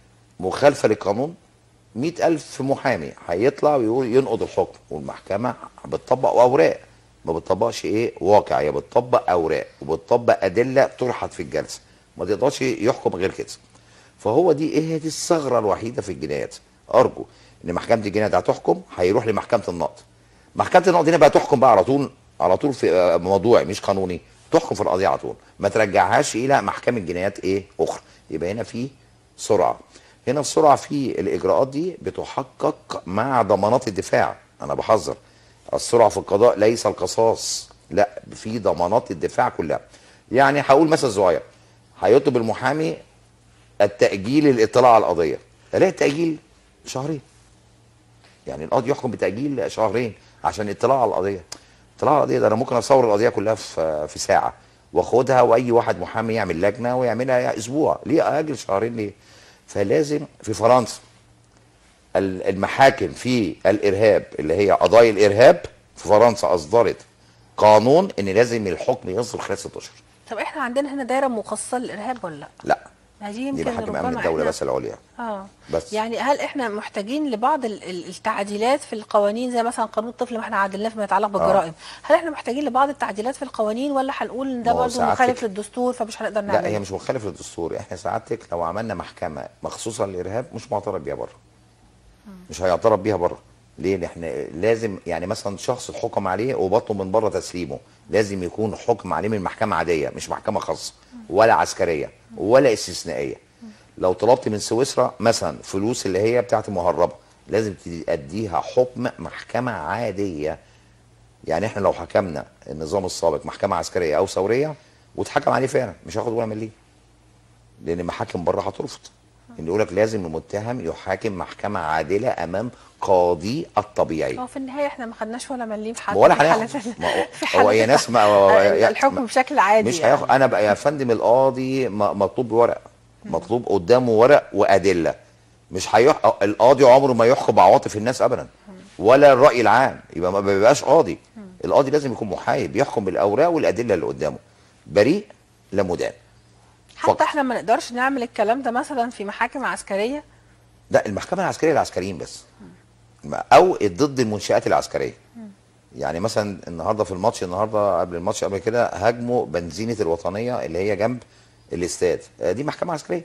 مخالفه للقانون مئة ألف محامي هيطلع ويقول ينقض الحكم والمحكمة بتطبق أوراق ما بتطبقش إيه واقع هي بتطبق أوراق وبتطبق أدلة طرحت في الجلسة ما تقدرش يحكم غير كده فهو دي إيه دي الثغرة الوحيدة في الجنايات أرجو إن محكمة الجنايات هتحكم هيروح لمحكمة النقض محكمة النقض هنا بقى تحكم بقى على طول على طول في آه، موضوعي مش قانوني تحكم في القضية على طول ما ترجعهاش إلى محكمة جنايات إيه أخرى يبقى هنا في سرعة هنا السرعه في الاجراءات دي بتحقق مع ضمانات الدفاع انا بحذر السرعه في القضاء ليس القصاص لا في ضمانات الدفاع كلها يعني هقول مثل صغير هيطلب المحامي التاجيل الاطلاع على القضيه الاقي التاجيل شهرين يعني القاضي يحكم بتاجيل شهرين عشان اطلاع على القضيه اطلاع على القضيه ده انا ممكن اصور القضيه كلها في في ساعه واخدها واي واحد محامي يعمل لجنه ويعملها اسبوع ليه اجل شهرين ليه فلازم في فرنسا ال- المحاكم في الارهاب اللي هي قضايا الارهاب في فرنسا اصدرت قانون ان لازم الحكم يصدر خلال 6 اشهر طب احنا عندنا هنا دايره مخصصه للارهاب ولا لا؟ لا ما دي دي يمكن محاكم امن ربما الدوله احنا بس العليا اه بس يعني هل احنا محتاجين لبعض ال- ال- التعديلات في القوانين زي مثلا قانون الطفل ما احنا عدلناه فيما يتعلق بالجرائم هل احنا محتاجين لبعض التعديلات في القوانين ولا هنقول ان ده ما هو برضه ساعتك- مخالف للدستور فمش هنقدر نعمله لا هي مش مخالف للدستور احنا سعادتك لو عملنا محكمه مخصوصه للارهاب مش معترف بيها بره مش هيعترف بيها بره ليه لأن احنا لازم يعني مثلا شخص الحكم عليه وبطلب من بره تسليمه لازم يكون حكم عليه من محكمه عاديه مش محكمه خاصه ولا عسكريه ولا استثنائيه لو طلبت من سويسرا مثلا فلوس اللي هي بتاعت المهربه لازم تأديها حكم محكمه عاديه يعني احنا لو حكمنا النظام السابق محكمه عسكريه او ثوريه واتحكم عليه فعلا مش هياخد ولا مليم لان محاكم بره هترفض ان يقول لك لازم المتهم يحاكم محكمه عادله امام قاضي الطبيعي هو في النهايه احنا ما خدناش ولا مليم في حد ولا في هناخد حالة ال- ما هو- في هو حالة يا ناس ما التح- هو- الحكم بشكل عادي مش يعني. هياخد انا بقى يا فندم القاضي م- مطلوب بورق مطلوب قدامه ورق وادله مش هيح... القاضي عمره ما يحكم بعواطف الناس ابدا ولا الراي العام يبقى ما بيبقاش قاضي القاضي لازم يكون محايد بيحكم بالاوراق والادله اللي قدامه بريء لا مدان حتى احنا ما نقدرش نعمل الكلام ده مثلا في محاكم عسكريه لا المحكمه العسكريه للعسكريين بس او ضد المنشات العسكريه يعني مثلا النهارده في الماتش النهارده قبل الماتش قبل كده هاجموا بنزينه الوطنيه اللي هي جنب الاستاد آه، دي محكمه عسكريه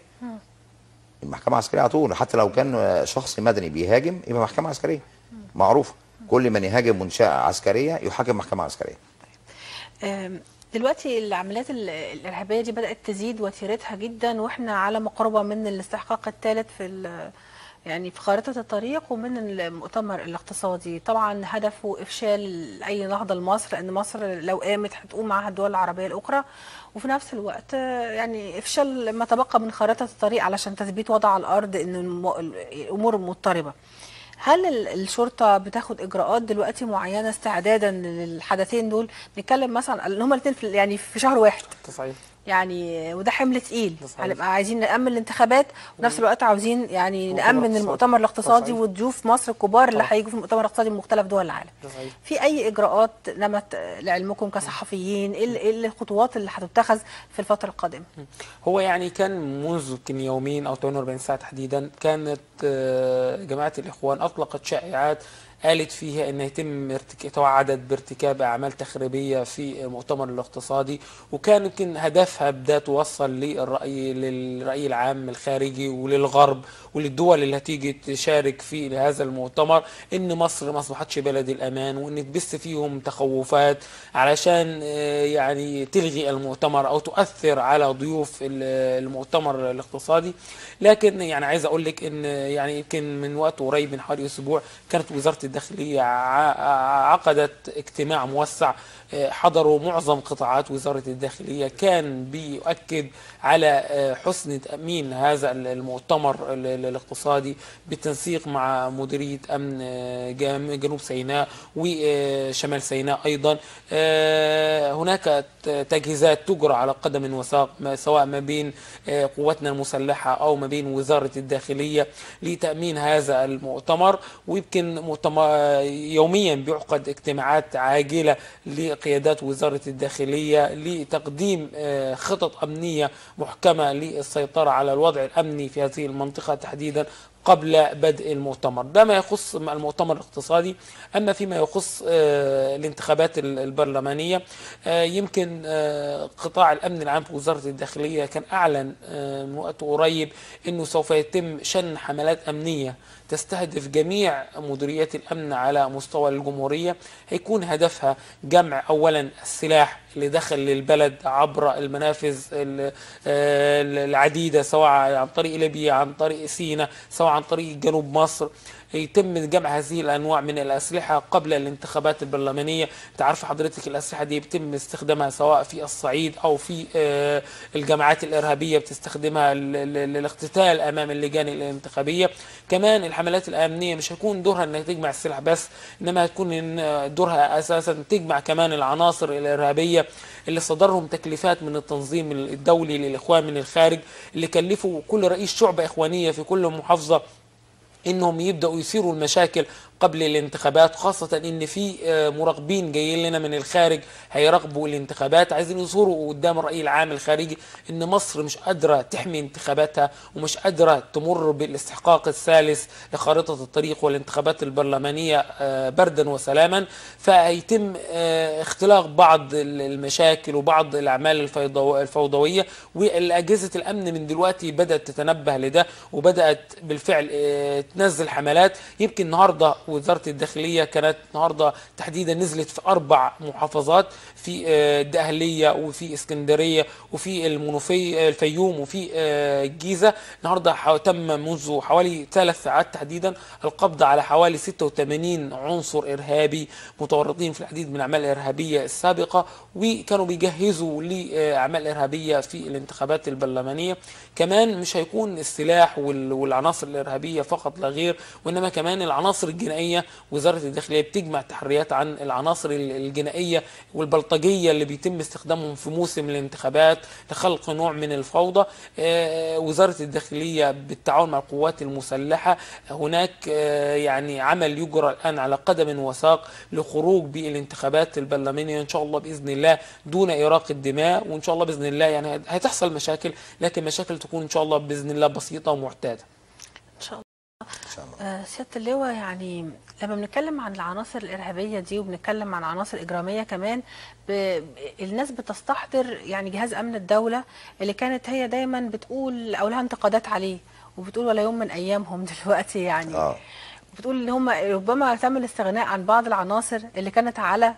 المحكمه العسكريه على طول حتى لو كان آه، شخص مدني بيهاجم يبقى محكمه عسكريه معروف كل من يهاجم منشاه عسكريه يحاكم محكمه عسكريه آم، دلوقتي العمليات ال- الارهابيه دي بدات تزيد وتيرتها جدا واحنا على مقربه من الاستحقاق الثالث في ال- يعني في خارطه الطريق ومن المؤتمر الاقتصادي طبعا هدفه افشال اي نهضه لمصر لان مصر لو قامت هتقوم معاها الدول العربيه الاخرى وفي نفس الوقت آه، يعني افشال ما تبقى من خارطه الطريق علشان تثبيت وضع على الارض ان الم- الامور مضطربه هل ال- الشرطه بتاخد اجراءات دلوقتي معينه استعدادا للحدثين دول نتكلم مثلا ان هما الاثنين في يعني في شهر واحد صحيح يعني وده حمل تقيل صحيح. هنبقى عايزين نامن الانتخابات وفي نفس الوقت عاوزين يعني مؤتمر نامن اقتصادي. المؤتمر الاقتصادي صحيح. وضيوف مصر الكبار اللي طبعا. هيجوا في المؤتمر الاقتصادي من مختلف دول العالم صحيح. في اي اجراءات نمت لعلمكم كصحفيين ايه ال- إيه الخطوات اللي هتتخذ في الفتره القادمه هو يعني كان منذ يمكن يومين او 48 ساعه تحديدا كانت آه، جماعه الاخوان اطلقت شائعات قالت فيها ان يتم ارتكاب توعدت بارتكاب اعمال تخريبيه في المؤتمر الاقتصادي وكان يمكن هدفها بدها توصل للراي للراي العام الخارجي وللغرب وللدول اللي هتيجي تشارك في هذا المؤتمر ان مصر ما اصبحتش بلد الامان وان تبث فيهم تخوفات علشان آه، يعني تلغي المؤتمر او تؤثر على ضيوف ال- المؤتمر الاقتصادي لكن يعني عايز اقول لك ان يعني يمكن من وقت قريب من حوالي اسبوع كانت وزاره الداخليه ع- عقدت اجتماع موسع آه، حضروا معظم قطاعات وزاره الداخليه كان بيؤكد على آه، حسن تامين هذا المؤتمر ال- ال- الاقتصادي بالتنسيق مع مديريه امن آه، جام- جنوب سيناء وشمال سيناء ايضا آه، هناك ت- تجهيزات تجرى على قدم وساق ما- سواء ما بين آه، قواتنا المسلحه او ما بين وزاره الداخليه لتامين هذا المؤتمر ويمكن مؤتمر يوميا بيعقد اجتماعات عاجله لقيادات وزاره الداخليه لتقديم آه، خطط امنيه محكمه للسيطره على الوضع الامني في هذه المنطقه تحديدا قبل بدء المؤتمر ده ما يخص المؤتمر الاقتصادي أما فيما يخص آه، الانتخابات ال- البرلمانية آه، يمكن آه، قطاع الأمن العام في وزارة الداخلية كان أعلن آه، من وقت قريب أنه سوف يتم شن حملات أمنية تستهدف جميع مديريات الأمن على مستوى الجمهورية هيكون هدفها جمع أولا السلاح اللي دخل للبلد عبر المنافذ ال- آه، العديدة سواء عن طريق ليبيا عن طريق سيناء سواء عن طريق جنوب مصر يتم جمع هذه الانواع من الاسلحه قبل الانتخابات البرلمانيه انت عارف حضرتك الاسلحه دي بيتم استخدامها سواء في الصعيد او في آه، الجماعات الارهابيه بتستخدمها ل- ل- للاقتتال امام اللجان الانتخابيه كمان الحملات الامنيه مش هيكون دورها انها تجمع السلاح بس انما هتكون إن دورها اساسا تجمع كمان العناصر الارهابيه اللي صدرهم تكليفات من التنظيم الدولي للاخوان من الخارج اللي كلفوا كل رئيس شعبه اخوانيه في كل محافظه انهم يبداوا يثيروا المشاكل قبل الانتخابات خاصة ان في آه، مراقبين جايين لنا من الخارج هيراقبوا الانتخابات عايزين يظهروا قدام الرأي العام الخارجي ان مصر مش قادرة تحمي انتخاباتها ومش قادرة تمر بالاستحقاق الثالث لخارطة الطريق والانتخابات البرلمانية آه، بردا وسلاما فهيتم آه، اختلاق بعض ال- المشاكل وبعض الاعمال الفيضو- الفوضوية واجهزة الامن من دلوقتي بدأت تتنبه لده وبدأت بالفعل آه، تنزل حملات يمكن النهارده وزاره الداخليه كانت النهارده تحديدا نزلت في اربع محافظات في آه، الدقهليه وفي اسكندريه وفي المنوفيه الفيوم وفي آه، الجيزه النهارده ح- تم منذ حوالي ثلاث ساعات تحديدا القبض على حوالي 86 عنصر ارهابي متورطين في العديد من الاعمال الارهابيه السابقه وكانوا بيجهزوا لاعمال ارهابيه في الانتخابات البرلمانيه كمان مش هيكون السلاح وال- والعناصر الارهابيه فقط لا غير وانما كمان العناصر الجنائيه وزاره الداخليه بتجمع تحريات عن العناصر ال- الجنائيه والبلطجيه اللي بيتم استخدامهم في موسم الانتخابات لخلق نوع من الفوضى آه، وزاره الداخليه بالتعاون مع القوات المسلحه هناك آه، يعني عمل يجرى الان على قدم وساق لخروج بالانتخابات البرلمانيه ان شاء الله باذن الله دون اراقه دماء وان شاء الله باذن الله يعني هتحصل مشاكل لكن مشاكل تكون ان شاء الله باذن الله بسيطه ومعتاده ان شاء الله آه، سياده اللواء يعني لما بنتكلم عن العناصر الارهابيه دي وبنتكلم عن عناصر اجراميه كمان ب... ب- الناس بتستحضر يعني جهاز امن الدوله اللي كانت هي دايما بتقول او لها انتقادات عليه وبتقول ولا يوم من ايامهم دلوقتي يعني اه بتقول ان هم ربما تم الاستغناء عن بعض العناصر اللي كانت على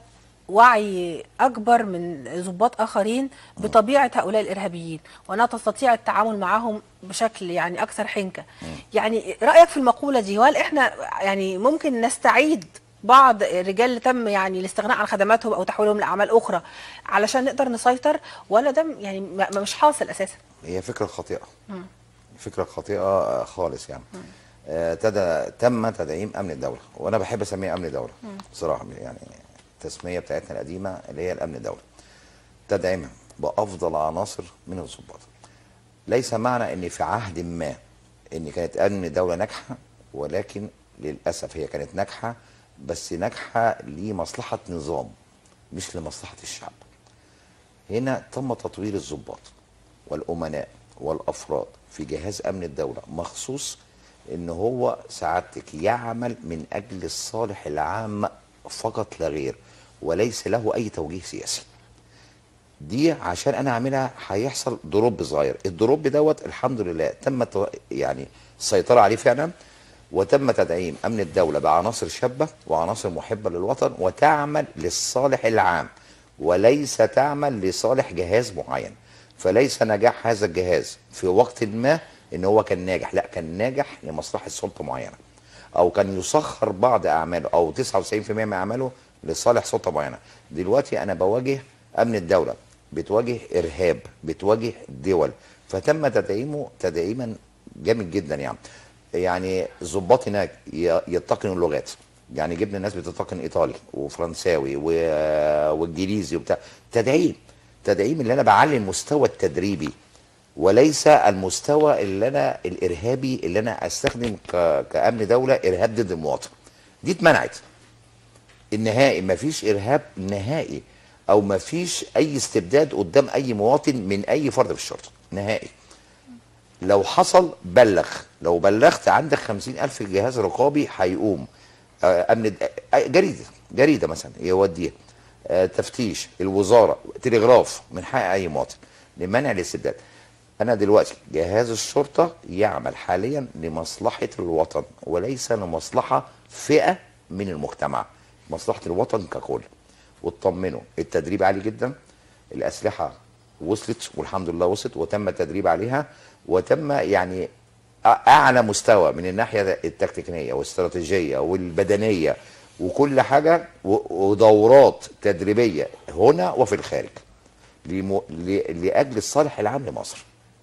وعي اكبر من ضباط اخرين بطبيعه هؤلاء الارهابيين وانها تستطيع التعامل معهم بشكل يعني اكثر حنكه. يعني رايك في المقوله دي وهل احنا يعني ممكن نستعيد بعض الرجال اللي تم يعني الاستغناء عن خدماتهم او تحويلهم لاعمال اخرى علشان نقدر نسيطر ولا ده يعني ما- مش حاصل اساسا؟ هي فكره خاطئه مم. فكره خاطئه خالص يعني آه، تد... تم تدعيم امن الدوله وانا بحب اسميه امن دوله مم. بصراحه يعني التسميه بتاعتنا القديمه اللي هي الامن الدوله تدعيمها بافضل عناصر من الضباط ليس معنى ان في عهد ما ان كانت امن دوله ناجحه ولكن للاسف هي كانت ناجحه بس ناجحه لمصلحه نظام مش لمصلحه الشعب هنا تم تطوير الضباط والامناء والافراد في جهاز امن الدوله مخصوص ان هو سعادتك يعمل من اجل الصالح العام فقط لا غير وليس له اي توجيه سياسي دي عشان انا اعملها هيحصل دروب صغير الدروب دوت الحمد لله تم تو- يعني السيطره عليه فعلا وتم تدعيم امن الدوله بعناصر شابه وعناصر محبه للوطن وتعمل للصالح العام وليس تعمل لصالح جهاز معين فليس نجاح هذا الجهاز في وقت ما ان هو كان ناجح لا كان ناجح لمصلحه سلطه معينه او كان يسخر بعض اعماله او 99% من اعماله لصالح سلطه معينه دلوقتي انا بواجه امن الدوله بتواجه ارهاب بتواجه دول فتم تدعيمه تدعيما جامد جدا يعني يعني الضباط هناك ي- يتقنوا اللغات يعني جبنا ناس بتتقن ايطالي وفرنساوي و- وانجليزي وبتاع تدعيم تدعيم اللي انا بعلي المستوى التدريبي وليس المستوى اللي انا الارهابي اللي انا استخدم ك- كامن دوله ارهاب ضد المواطن دي اتمنعت النهائي مفيش ارهاب نهائي او مفيش اي استبداد قدام اي مواطن من اي فرد في الشرطه نهائي لو حصل بلغ لو بلغت عندك خمسين ألف جهاز رقابي هيقوم آه، أمن آه، جريدة جريدة مثلا يوديها آه، تفتيش الوزارة تلغراف من حق أي مواطن لمنع الاستبداد أنا دلوقتي جهاز الشرطة يعمل حاليا لمصلحة الوطن وليس لمصلحة فئة من المجتمع مصلحة الوطن ككل واطمنوا التدريب عالي جدا الأسلحة وصلت والحمد لله وصلت وتم التدريب عليها وتم يعني أ- اعلى مستوى من الناحيه التكتيكيه والاستراتيجيه والبدنيه وكل حاجه و- ودورات تدريبيه هنا وفي الخارج لم- ل- لاجل الصالح العام لمصر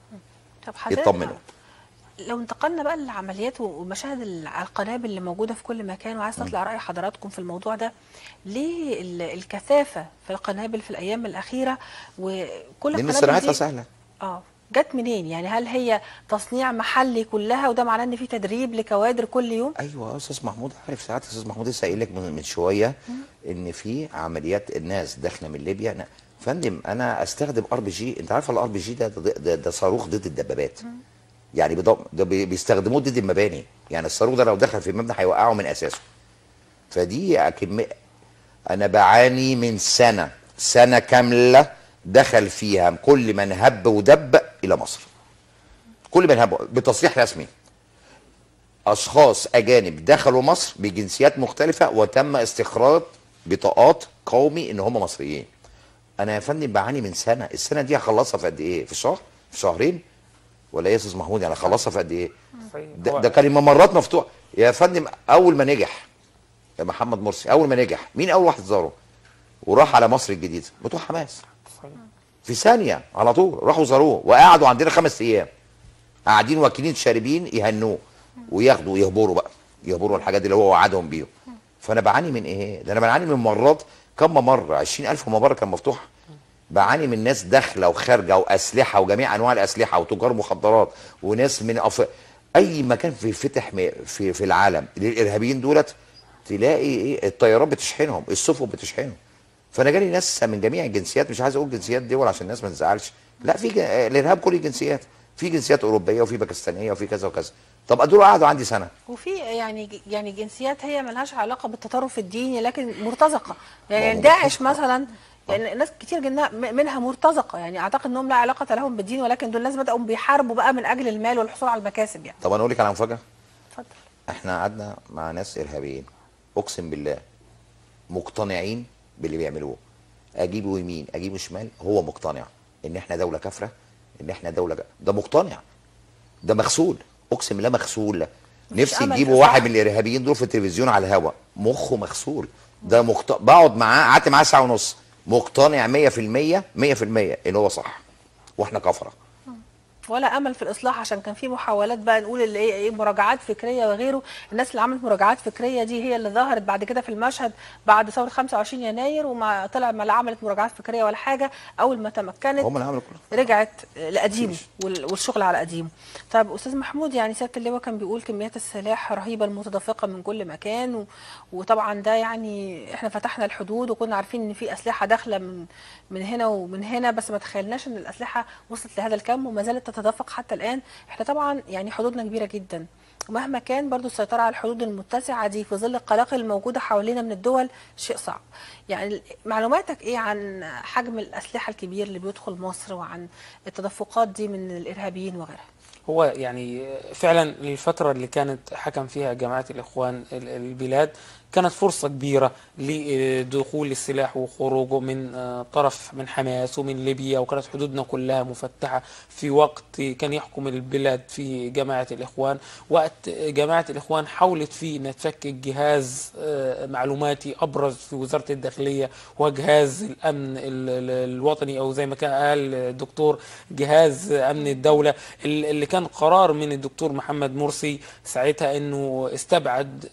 طب حضرتك يطمنوا لو انتقلنا بقى للعمليات ومشاهد ال- القنابل اللي موجوده في كل مكان وعايز اطلع راي حضراتكم في الموضوع ده ليه ال- الكثافه في القنابل في الايام الاخيره وكل لان القنابل صناعتها دي سهله اه جت منين يعني هل هي تصنيع محلي كلها وده معناه ان في تدريب لكوادر كل يوم ايوه يا استاذ محمود عارف ساعات استاذ محمود لسه قايل لك من من شويه ان في عمليات الناس داخله من ليبيا أنا فندم انا استخدم ار بي جي انت عارف الار بي جي ده ده, ده, ده صاروخ ضد الدبابات يعني بضم- ده بي- بيستخدموه ضد المباني يعني الصاروخ ده لو دخل في المبنى هيوقعه من اساسه فدي كمية انا بعاني من سنه سنه كامله دخل فيها كل من هب ودب الى مصر كل من هب بتصريح رسمي اشخاص اجانب دخلوا مصر بجنسيات مختلفه وتم استخراج بطاقات قومي ان هم مصريين انا يا فندم بعاني من سنه السنه دي هخلصها في قد ايه في شهر في شهرين ولا ايه يا استاذ محمود يعني هخلصها في قد ايه ده, ده كان الممرات مفتوحه يا فندم اول ما نجح يا محمد مرسي اول ما نجح مين اول واحد زاره وراح على مصر الجديده بتوع حماس في ثانيه على طول راحوا زاروه وقعدوا عندنا خمس ايام قاعدين واكلين شاربين يهنوه وياخدوا يهبروا بقى يهبروا الحاجات اللي هو وعدهم بيهم فانا بعاني من ايه ده انا بعاني من مرات كم ممر 20000 ممر كان مفتوحه بعاني من ناس داخله وخارجه واسلحه وجميع انواع الاسلحه وتجار مخدرات وناس من أف... اي مكان في فتح م- في في العالم للارهابيين دولت تلاقي ايه الطيارات بتشحنهم السفن بتشحنهم فانا جالي ناس من جميع الجنسيات مش عايز اقول جنسيات دول عشان الناس ما تزعلش لا في ج- الارهاب كل الجنسيات في جنسيات اوروبيه وفي باكستانيه وفي كذا وكذا طب دول قعدوا عندي سنه وفي يعني يعني جنسيات هي ملهاش علاقه بالتطرف الديني لكن مرتزقه يعني ما هو داعش مثلا يعني ناس كتير جدا منها مرتزقه يعني اعتقد انهم لا علاقه لهم بالدين ولكن دول ناس بداوا بيحاربوا بقى من اجل المال والحصول على المكاسب يعني طب انا اقول لك على مفاجاه اتفضل احنا قعدنا مع ناس ارهابيين اقسم بالله مقتنعين باللي بيعملوه اجيبه يمين اجيبه شمال هو مقتنع ان احنا دوله كافره ان احنا دوله ج- ده مقتنع ده مغسول اقسم بالله مغسول نفسي أمل يجيبوا في واحد صح. من الارهابيين دول في التلفزيون على الهوا مخه مغسول ده مقت... بقعد معاه قعدت معاه ساعه ونص مقتنع 100% 100% ان هو صح واحنا كفره ولا امل في الاصلاح عشان كان في محاولات بقى نقول اللي ايه ايه مراجعات فكريه وغيره الناس اللي عملت مراجعات فكريه دي هي اللي ظهرت بعد كده في المشهد بعد ثوره 25 يناير وما طلع ما لا عملت مراجعات فكريه ولا حاجه اول ما تمكنت هم اللي عملوا كله رجعت لقديمه وال- والشغل على قديمه طب استاذ محمود يعني سياده اللواء كان بيقول كميات السلاح رهيبه المتدفقه من كل مكان و... وطبعا ده يعني احنا فتحنا الحدود وكنا عارفين ان في اسلحه داخله من من هنا ومن هنا بس ما تخيلناش ان الاسلحه وصلت لهذا الكم وما زالت تتدفق حتى الان احنا طبعا يعني حدودنا كبيره جدا ومهما كان برضو السيطرة على الحدود المتسعة دي في ظل القلاقل الموجودة حوالينا من الدول شيء صعب يعني معلوماتك ايه عن حجم الأسلحة الكبير اللي بيدخل مصر وعن التدفقات دي من الإرهابيين وغيرها هو يعني فعلا الفترة اللي كانت حكم فيها جماعة الإخوان ال- البلاد كانت فرصة كبيرة لدخول السلاح وخروجه من آه، طرف من حماس ومن ليبيا وكانت حدودنا كلها مفتحة في وقت كان يحكم البلاد في جماعة الإخوان وقت جماعة الإخوان حاولت فيه أن تفكك جهاز آه، معلوماتي أبرز في وزارة الداخلية وجهاز الأمن ال- ال- الوطني أو زي ما كان قال الدكتور جهاز أمن الدولة ال- اللي كان قرار من الدكتور محمد مرسي ساعتها أنه استبعد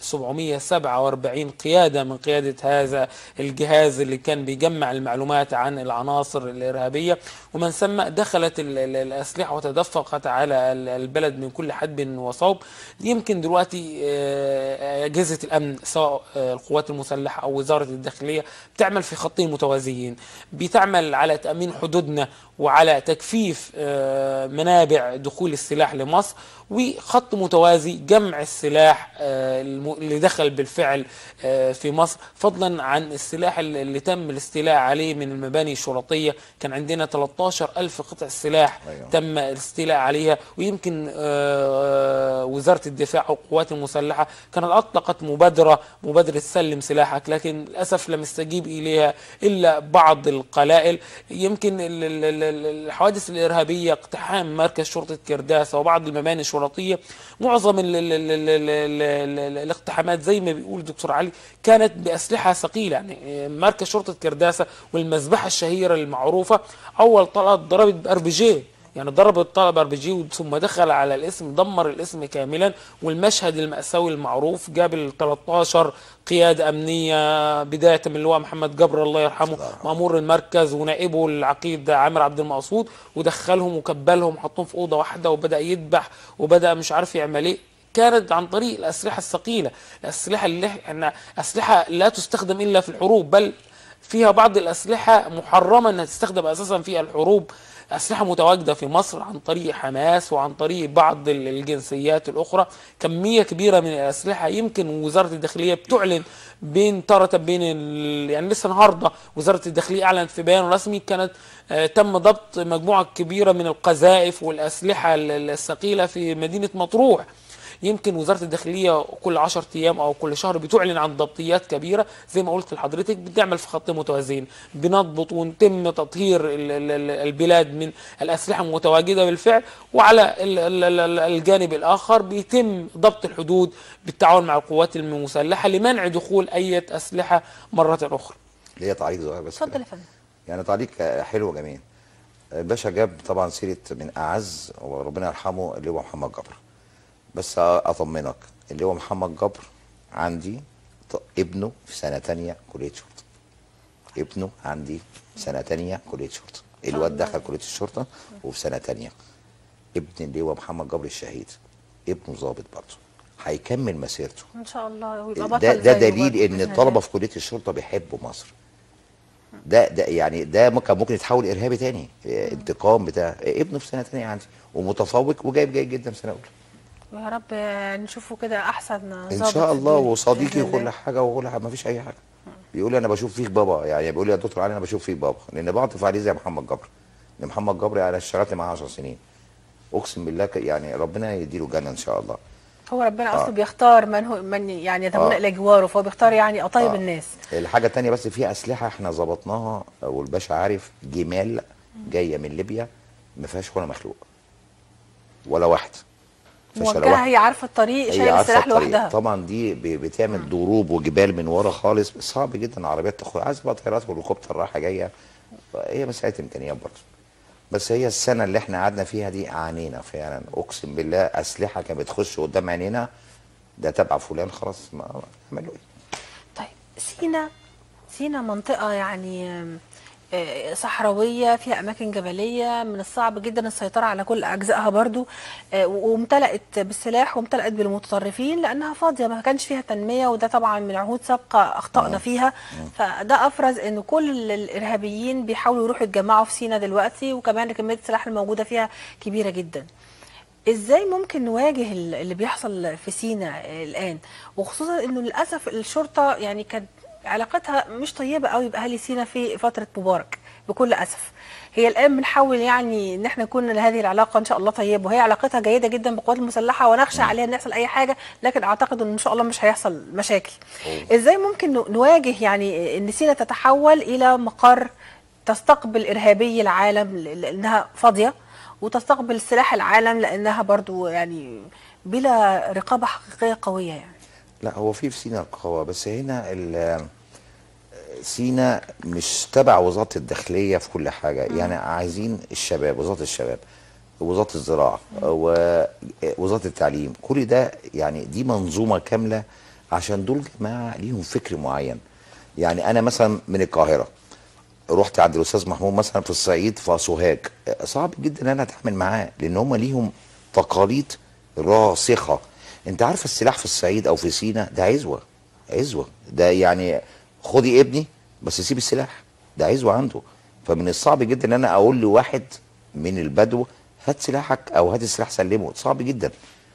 747 قيادة من قيادة هذا الجهاز اللي كان بيجمع المعلومات عن العناصر الإرهابية ومن ثم دخلت ال- ال- الأسلحة وتدفقت على ال- البلد من كل حدب وصوب يمكن دلوقتي آه، أجهزة الأمن سواء آه، القوات المسلحة أو وزارة الداخلية بتعمل في خطين متوازيين بتعمل على تأمين حدودنا وعلى تكفيف آه، منابع دخول السلاح لمصر وخط متوازي جمع السلاح آه، الم- اللي دخل بالفعل آه، في مصر فضلا عن السلاح اللي اللي تم الاستيلاء عليه من المباني الشرطية كان عندنا 13 ألف قطع سلاح تم الاستيلاء عليها ويمكن آه، وزارة الدفاع أو القوات المسلحة كانت أطلقت مبادرة مبادرة سلم سلاحك لكن للأسف لم يستجيب إليها إلا بعض القلائل يمكن ال- ال- ال- ال- الحوادث الإرهابية اقتحام مركز شرطة كرداسة وبعض المباني الشرطية معظم ال ال ال ال ال ال ال ال الاقتحامات زي ما بيقول دكتور علي كانت بأسلحة ثقيلة يعني مركز شرطة كرداسة والمذبحة الشهيرة المعروفة أول طلقة ضربت بار بي جي يعني ضرب الطلب ار بي جي ثم دخل على الاسم دمر الاسم كاملا والمشهد المأساوي المعروف جاب ال 13 قيادة أمنية بداية من اللواء محمد جبر الله يرحمه مأمور المركز ونائبه العقيد عامر عبد المقصود ودخلهم وكبلهم حطهم في أوضة واحدة وبدأ يذبح وبدأ مش عارف يعمل إيه كانت عن طريق الأسلحة الثقيلة الأسلحة اللي احنا أسلحة لا تستخدم إلا في الحروب بل فيها بعض الأسلحة محرمة أنها تستخدم أساسا في الحروب أسلحة متواجدة في مصر عن طريق حماس وعن طريق بعض ال- الجنسيات الأخرى كمية كبيرة من الأسلحة يمكن وزارة الداخلية بتعلن بين تارة بين ال... يعني لسه النهاردة وزارة الداخلية أعلنت في بيان رسمي كانت آه، تم ضبط مجموعة كبيرة من القذائف والأسلحة ال- ال- الثقيلة في مدينة مطروح يمكن وزاره الداخليه كل 10 ايام او كل شهر بتعلن عن ضبطيات كبيره زي ما قلت لحضرتك بنعمل في خط متوازيين بنضبط ونتم تطهير ال- ال- ال- البلاد من الاسلحه المتواجده بالفعل وعلى ال- ال- ال- ال- الجانب الاخر بيتم ضبط الحدود بالتعاون مع القوات المسلحه لمنع دخول اي اسلحه مره اخرى ليا تعليق صغير بس اتفضل يا فندم يعني تعليق آه، حلو وجميل الباشا جاب طبعا سيره من اعز وربنا يرحمه اللي هو محمد جبر بس اطمنك اللي هو محمد جبر عندي ط- ابنه في سنه تانية كليه شرطه ابنه عندي سنه تانية كليه شرطه الواد دخل كليه الشرطه وفي سنه تانية ابن اللي هو محمد جبر الشهيد ابنه ظابط برضه هيكمل مسيرته ان شاء الله ويبقى بطل ده ده زيه دليل برضه ان بإذن الطلبه الله. في كليه الشرطه بيحبوا مصر ده ده يعني ده ممكن ممكن يتحول ارهابي تاني إيه، انتقام بتاع إيه، ابنه في سنه تانية عندي ومتفوق وجايب جيد جدا في سنه اولى ويا رب نشوفه كده احسن ان ضابط شاء في الله الدنيا. وصديقي بإذن الله. وكل حاجه وكل حاجه ما فيش اي حاجه بيقول لي انا بشوف فيك بابا يعني بيقول لي يا دكتور علي انا بشوف فيك بابا لان بعطف عليه زي محمد جبر لان محمد جبر انا اشتغلت معاه 10 سنين اقسم بالله ك- يعني ربنا يديله جنه ان شاء الله هو ربنا آه. اصله بيختار من هو من يعني يتمنى آه. الى جواره فهو بيختار يعني اطيب آه. الناس الحاجة التانية بس في أسلحة احنا ظبطناها والباشا عارف جمال جاية من ليبيا ما فيهاش ولا مخلوق ولا واحد فيهاش ولا موجهه واحد. هي عارفه الطريق هي شايل عارفة السلاح الطريق. لوحدها طبعا دي ب- بتعمل ضروب وجبال من ورا خالص صعب جدا عربيات تاخد عايز بقى طيارات وهليكوبتر رايحة جاية هي مسألة إمكانيات برضه بس هي السنة اللي احنا قعدنا فيها دي عانينا فعلا أقسم بالله أسلحة كانت بتخش قدام عينينا ده تبع فلان خلاص ما عملوا ايه سينا سينا منطقة يعني آم، آه، صحراوية فيها أماكن جبلية من الصعب جدا السيطرة على كل أجزائها برضو آه، وامتلأت بالسلاح وامتلأت بالمتطرفين لأنها فاضية ما كانش فيها تنمية وده طبعا من عهود سابقة أخطأنا فيها فده أفرز أن كل الإرهابيين بيحاولوا يروحوا يتجمعوا في سينا دلوقتي وكمان كمية السلاح الموجودة فيها كبيرة جدا ازاي ممكن نواجه ال- اللي بيحصل في سينا الان وخصوصا انه للاسف الشرطه يعني كانت علاقتها مش طيبه قوي باهالي سينا في فتره مبارك بكل اسف هي الان بنحاول يعني ان احنا نكون هذه العلاقه ان شاء الله طيبه وهي علاقتها جيده جدا بالقوات المسلحه ونخشى عليها ان يحصل اي حاجه لكن اعتقد ان ان شاء الله مش هيحصل مشاكل ازاي ممكن ن- نواجه يعني ان سينا تتحول الى مقر تستقبل ارهابي العالم ل- لانها فاضيه وتستقبل سلاح العالم لانها برضو يعني بلا رقابه حقيقيه قويه يعني لا هو في في سينا رقابه بس هنا ال- سينا مش تبع وزاره الداخليه في كل حاجه يعني عايزين الشباب وزاره الشباب وزاره الزراعه ووزاره التعليم كل ده يعني دي منظومه كامله عشان دول جماعه ليهم فكر معين يعني انا مثلا من القاهره رحت عند الاستاذ محمود مثلا في الصعيد في سوهاج صعب جدا ان انا اتعامل معاه لان هم ليهم تقاليد راسخه انت عارف السلاح في الصعيد او في سينا ده عزوه عزوه ده يعني خدي ابني بس سيب السلاح ده عزوه عنده فمن الصعب جدا ان انا اقول لواحد من البدو هات سلاحك او هات السلاح سلمه صعب جدا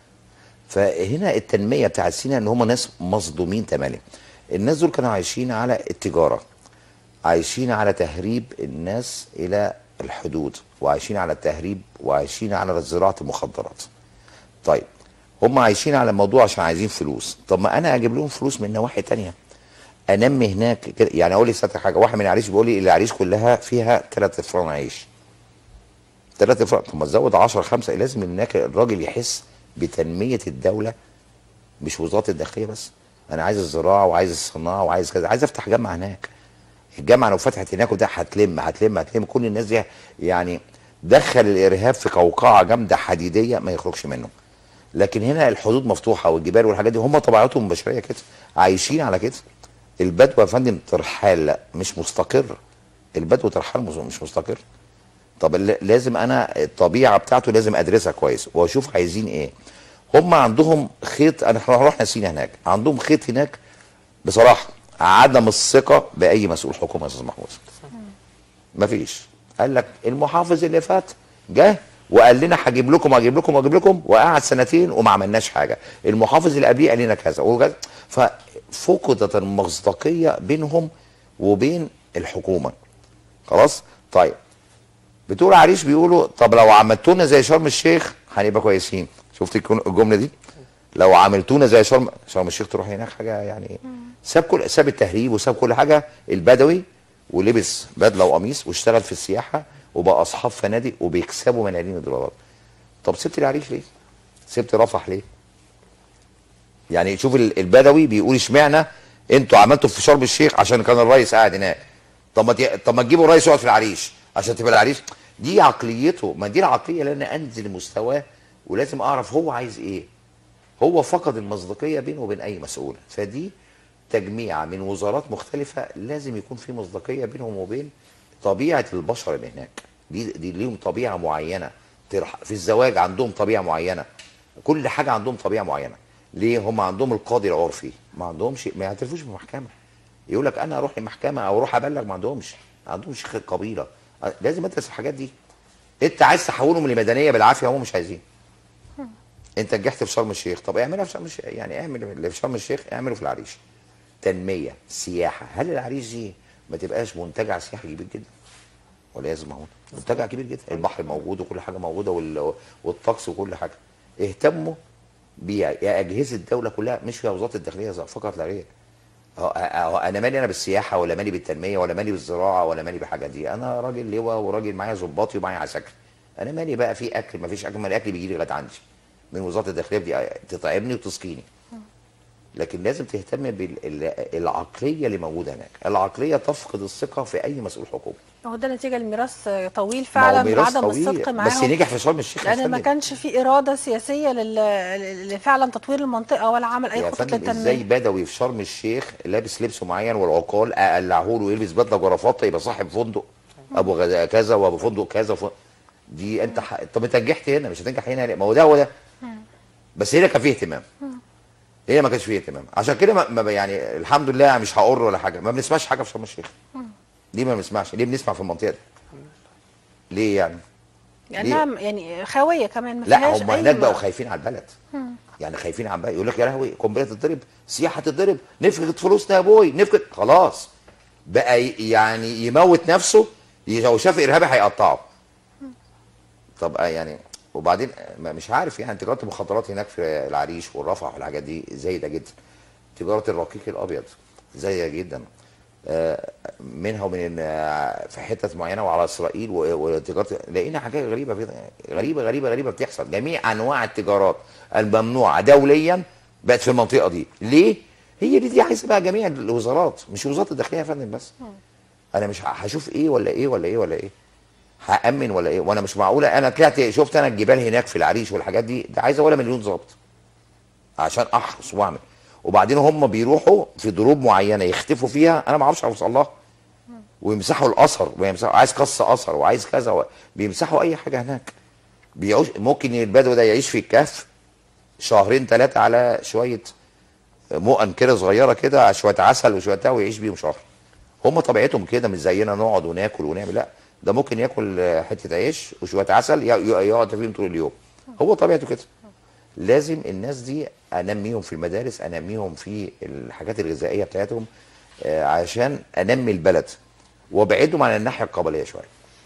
فهنا التنميه بتاعت سينا ان هم ناس مصدومين تماما الناس دول كانوا عايشين على التجاره عايشين على تهريب الناس الى الحدود وعايشين على التهريب وعايشين على زراعه المخدرات طيب هم عايشين على الموضوع عشان عايزين فلوس طب ما انا اجيب لهم فلوس من نواحي تانية انمي هناك كده يعني اقول لك حاجه واحد من العريش بيقول لي العريش كلها فيها ثلاث افران عيش ثلاث افران طب ما تزود 10 5 لازم هناك الراجل يحس بتنميه الدوله مش وزاره الداخليه بس انا عايز الزراعه وعايز الصناعه وعايز كذا عايز افتح جامعه هناك الجامعه لو فتحت هناك وده هتلم هتلم هتلم كل الناس دي يعني دخل الارهاب في قوقعه جامده حديديه ما يخرجش منه لكن هنا الحدود مفتوحه والجبال والحاجات دي هم طبيعتهم البشريه كده عايشين على كده البدو يا فندم ترحال لا مش مستقر البدو ترحال مش- مش مستقر طب ال- لازم انا الطبيعه بتاعته لازم ادرسها كويس واشوف عايزين ايه هم عندهم خيط انا احنا رحنا سينا هناك عندهم خيط هناك بصراحه عدم الثقه باي مسؤول حكومه يا استاذ محمود مفيش قال لك المحافظ اللي فات جه وقال لنا هجيب لكم هجيب لكم هجيب لكم وقعد سنتين وما عملناش حاجه المحافظ اللي قبليه قال لنا كذا وكذا ففقدت المصداقيه بينهم وبين الحكومه خلاص طيب بتقول عريش بيقولوا طب لو عملتونا زي شرم الشيخ هنبقى كويسين شفت الكون- الجمله دي لو عملتونا زي شرم شرم الشيخ تروح هناك حاجه يعني ساب كل ساب التهريب وساب كل حاجه البدوي ولبس بدله وقميص واشتغل في السياحه وبقى اصحاب فنادق وبيكسبوا ملايين الدولارات طب سبت العريش ليه؟ سبت رفح ليه؟ يعني شوف ال- البدوي بيقول اشمعنى انتوا عملتوا في شرم الشيخ عشان كان الرئيس قاعد هناك طب ما ت- طب ما تجيبوا الرئيس يقعد في العريش عشان تبقى العريش دي عقليته ما دي العقليه اللي انا انزل مستواه ولازم اعرف هو عايز ايه هو فقد المصداقيه بينه وبين اي مسؤول فدي تجميعه من وزارات مختلفه لازم يكون في مصداقيه بينهم وبين طبيعه البشر اللي هناك دي دي ليهم طبيعه معينه ترح- في الزواج عندهم طبيعه معينه كل حاجه عندهم طبيعه معينه ليه هم عندهم القاضي العرفي ما عندهمش ما يعترفوش بالمحكمه يقول لك انا اروح المحكمه او اروح ابلغ ما عندهمش ما عندهمش شيخ القبيله لازم ادرس الحاجات دي انت عايز تحولهم لمدنيه بالعافيه هم مش عايزين انت نجحت في شرم الشيخ طب اعملها في شرم الشيخ يعني اعمل اللي في شرم الشيخ اعمله في العريش تنميه سياحه هل العريش دي ما تبقاش منتجع سياحي كبير جدا ولا لازم هو منتجع كبير جدا البحر موجود وكل حاجه موجوده وال- والطقس وكل حاجه اهتموا بيها يا اجهزه الدوله كلها مش يا وزاره الداخليه فقط لا غير هو- هو انا مالي انا بالسياحه ولا مالي بالتنميه ولا مالي بالزراعه ولا مالي بالحاجات دي انا راجل لواء وراجل معايا ظباطي ومعايا عساكر انا مالي بقى في اكل ما فيش اكل ما الاكل بيجي لي لغايه عندي من وزاره الداخليه بدي تطعمني وتسقيني لكن لازم تهتم بالعقليه اللي موجوده هناك العقليه تفقد الثقه في اي مسؤول حكومي هو ده نتيجه لميراث طويل ما هو فعلا ميراث بعدم طويل، الصدق بس معاهم نجح في شرم الشيخ يا لان ما فندم. كانش في اراده سياسيه لل- لفعلا تطوير المنطقه ولا عمل اي يا خطط فندم ازاي للتنميه بدوي في شرم الشيخ لابس لبس معين والعقال اقلعه له ويلبس بدله جرافطه يبقى صاحب فندق ابو غدا كذا وابو فندق كذا وف... دي انت ح... طب انت نجحت هنا مش هتنجح هنا ليه؟ ما هو ده هو ده بس هنا كان فيه اهتمام هنا ما كانش فيه اهتمام عشان كده ما... ما يعني الحمد لله مش هقر ولا حاجه ما بنسمعش حاجه في شرم الشيخ ليه ما بنسمعش ليه بنسمع في المنطقه دي ليه يعني لانها يعني خاويه كمان ما لا فيهاش هم أي هناك م- بقوا خايفين على البلد مم. يعني خايفين على البلد يقول لك يا لهوي قنبله تتضرب سياحه تتضرب نفقد فلوسنا يا ابوي نفقد خلاص بقى ي- يعني يموت نفسه ي- لو شاف ارهابي هيقطعه طب آه يعني وبعدين ما- مش عارف يعني تجاره المخدرات هناك في العريش والرفح والحاجات دي زايده جدا تجاره الرقيق الابيض زايده جدا آه، منها ومن آه، في حتت معينه وعلى اسرائيل و- وتجاره لقينا حاجات غريبه في غريبه غريبه غريبه بتحصل جميع انواع التجارات الممنوعه دوليا بقت في المنطقه دي ليه هي دي دي عايزه بقى جميع الوزارات مش وزاره الداخليه يا فندم بس انا مش ه- هشوف ايه ولا ايه ولا ايه ولا ايه هامن ولا ايه وانا مش معقوله انا طلعت شفت انا الجبال هناك في العريش والحاجات دي ده عايزه ولا مليون ظابط عشان احرس واعمل وبعدين هم بيروحوا في دروب معينه يختفوا فيها انا ما اعرفش اوصل لها ويمسحوا الاثر ويمسحوا عايز قص اثر وعايز كذا و... بيمسحوا اي حاجه هناك بيعيش ممكن البدو ده يعيش في الكهف شهرين ثلاثه على شويه مؤن كده صغيره كده على شويه عسل وشويه بتاع ويعيش بيهم شهر هم طبيعتهم كده مش زينا نقعد وناكل ونعمل لا ده ممكن ياكل آه، حته عيش وشويه عسل ي- ي- يقعد فيهم طول اليوم هو طبيعته كده لازم الناس دي انميهم في المدارس انميهم في الحاجات الغذائيه بتاعتهم آه، عشان انمي البلد وابعدهم عن الناحيه القبليه شويه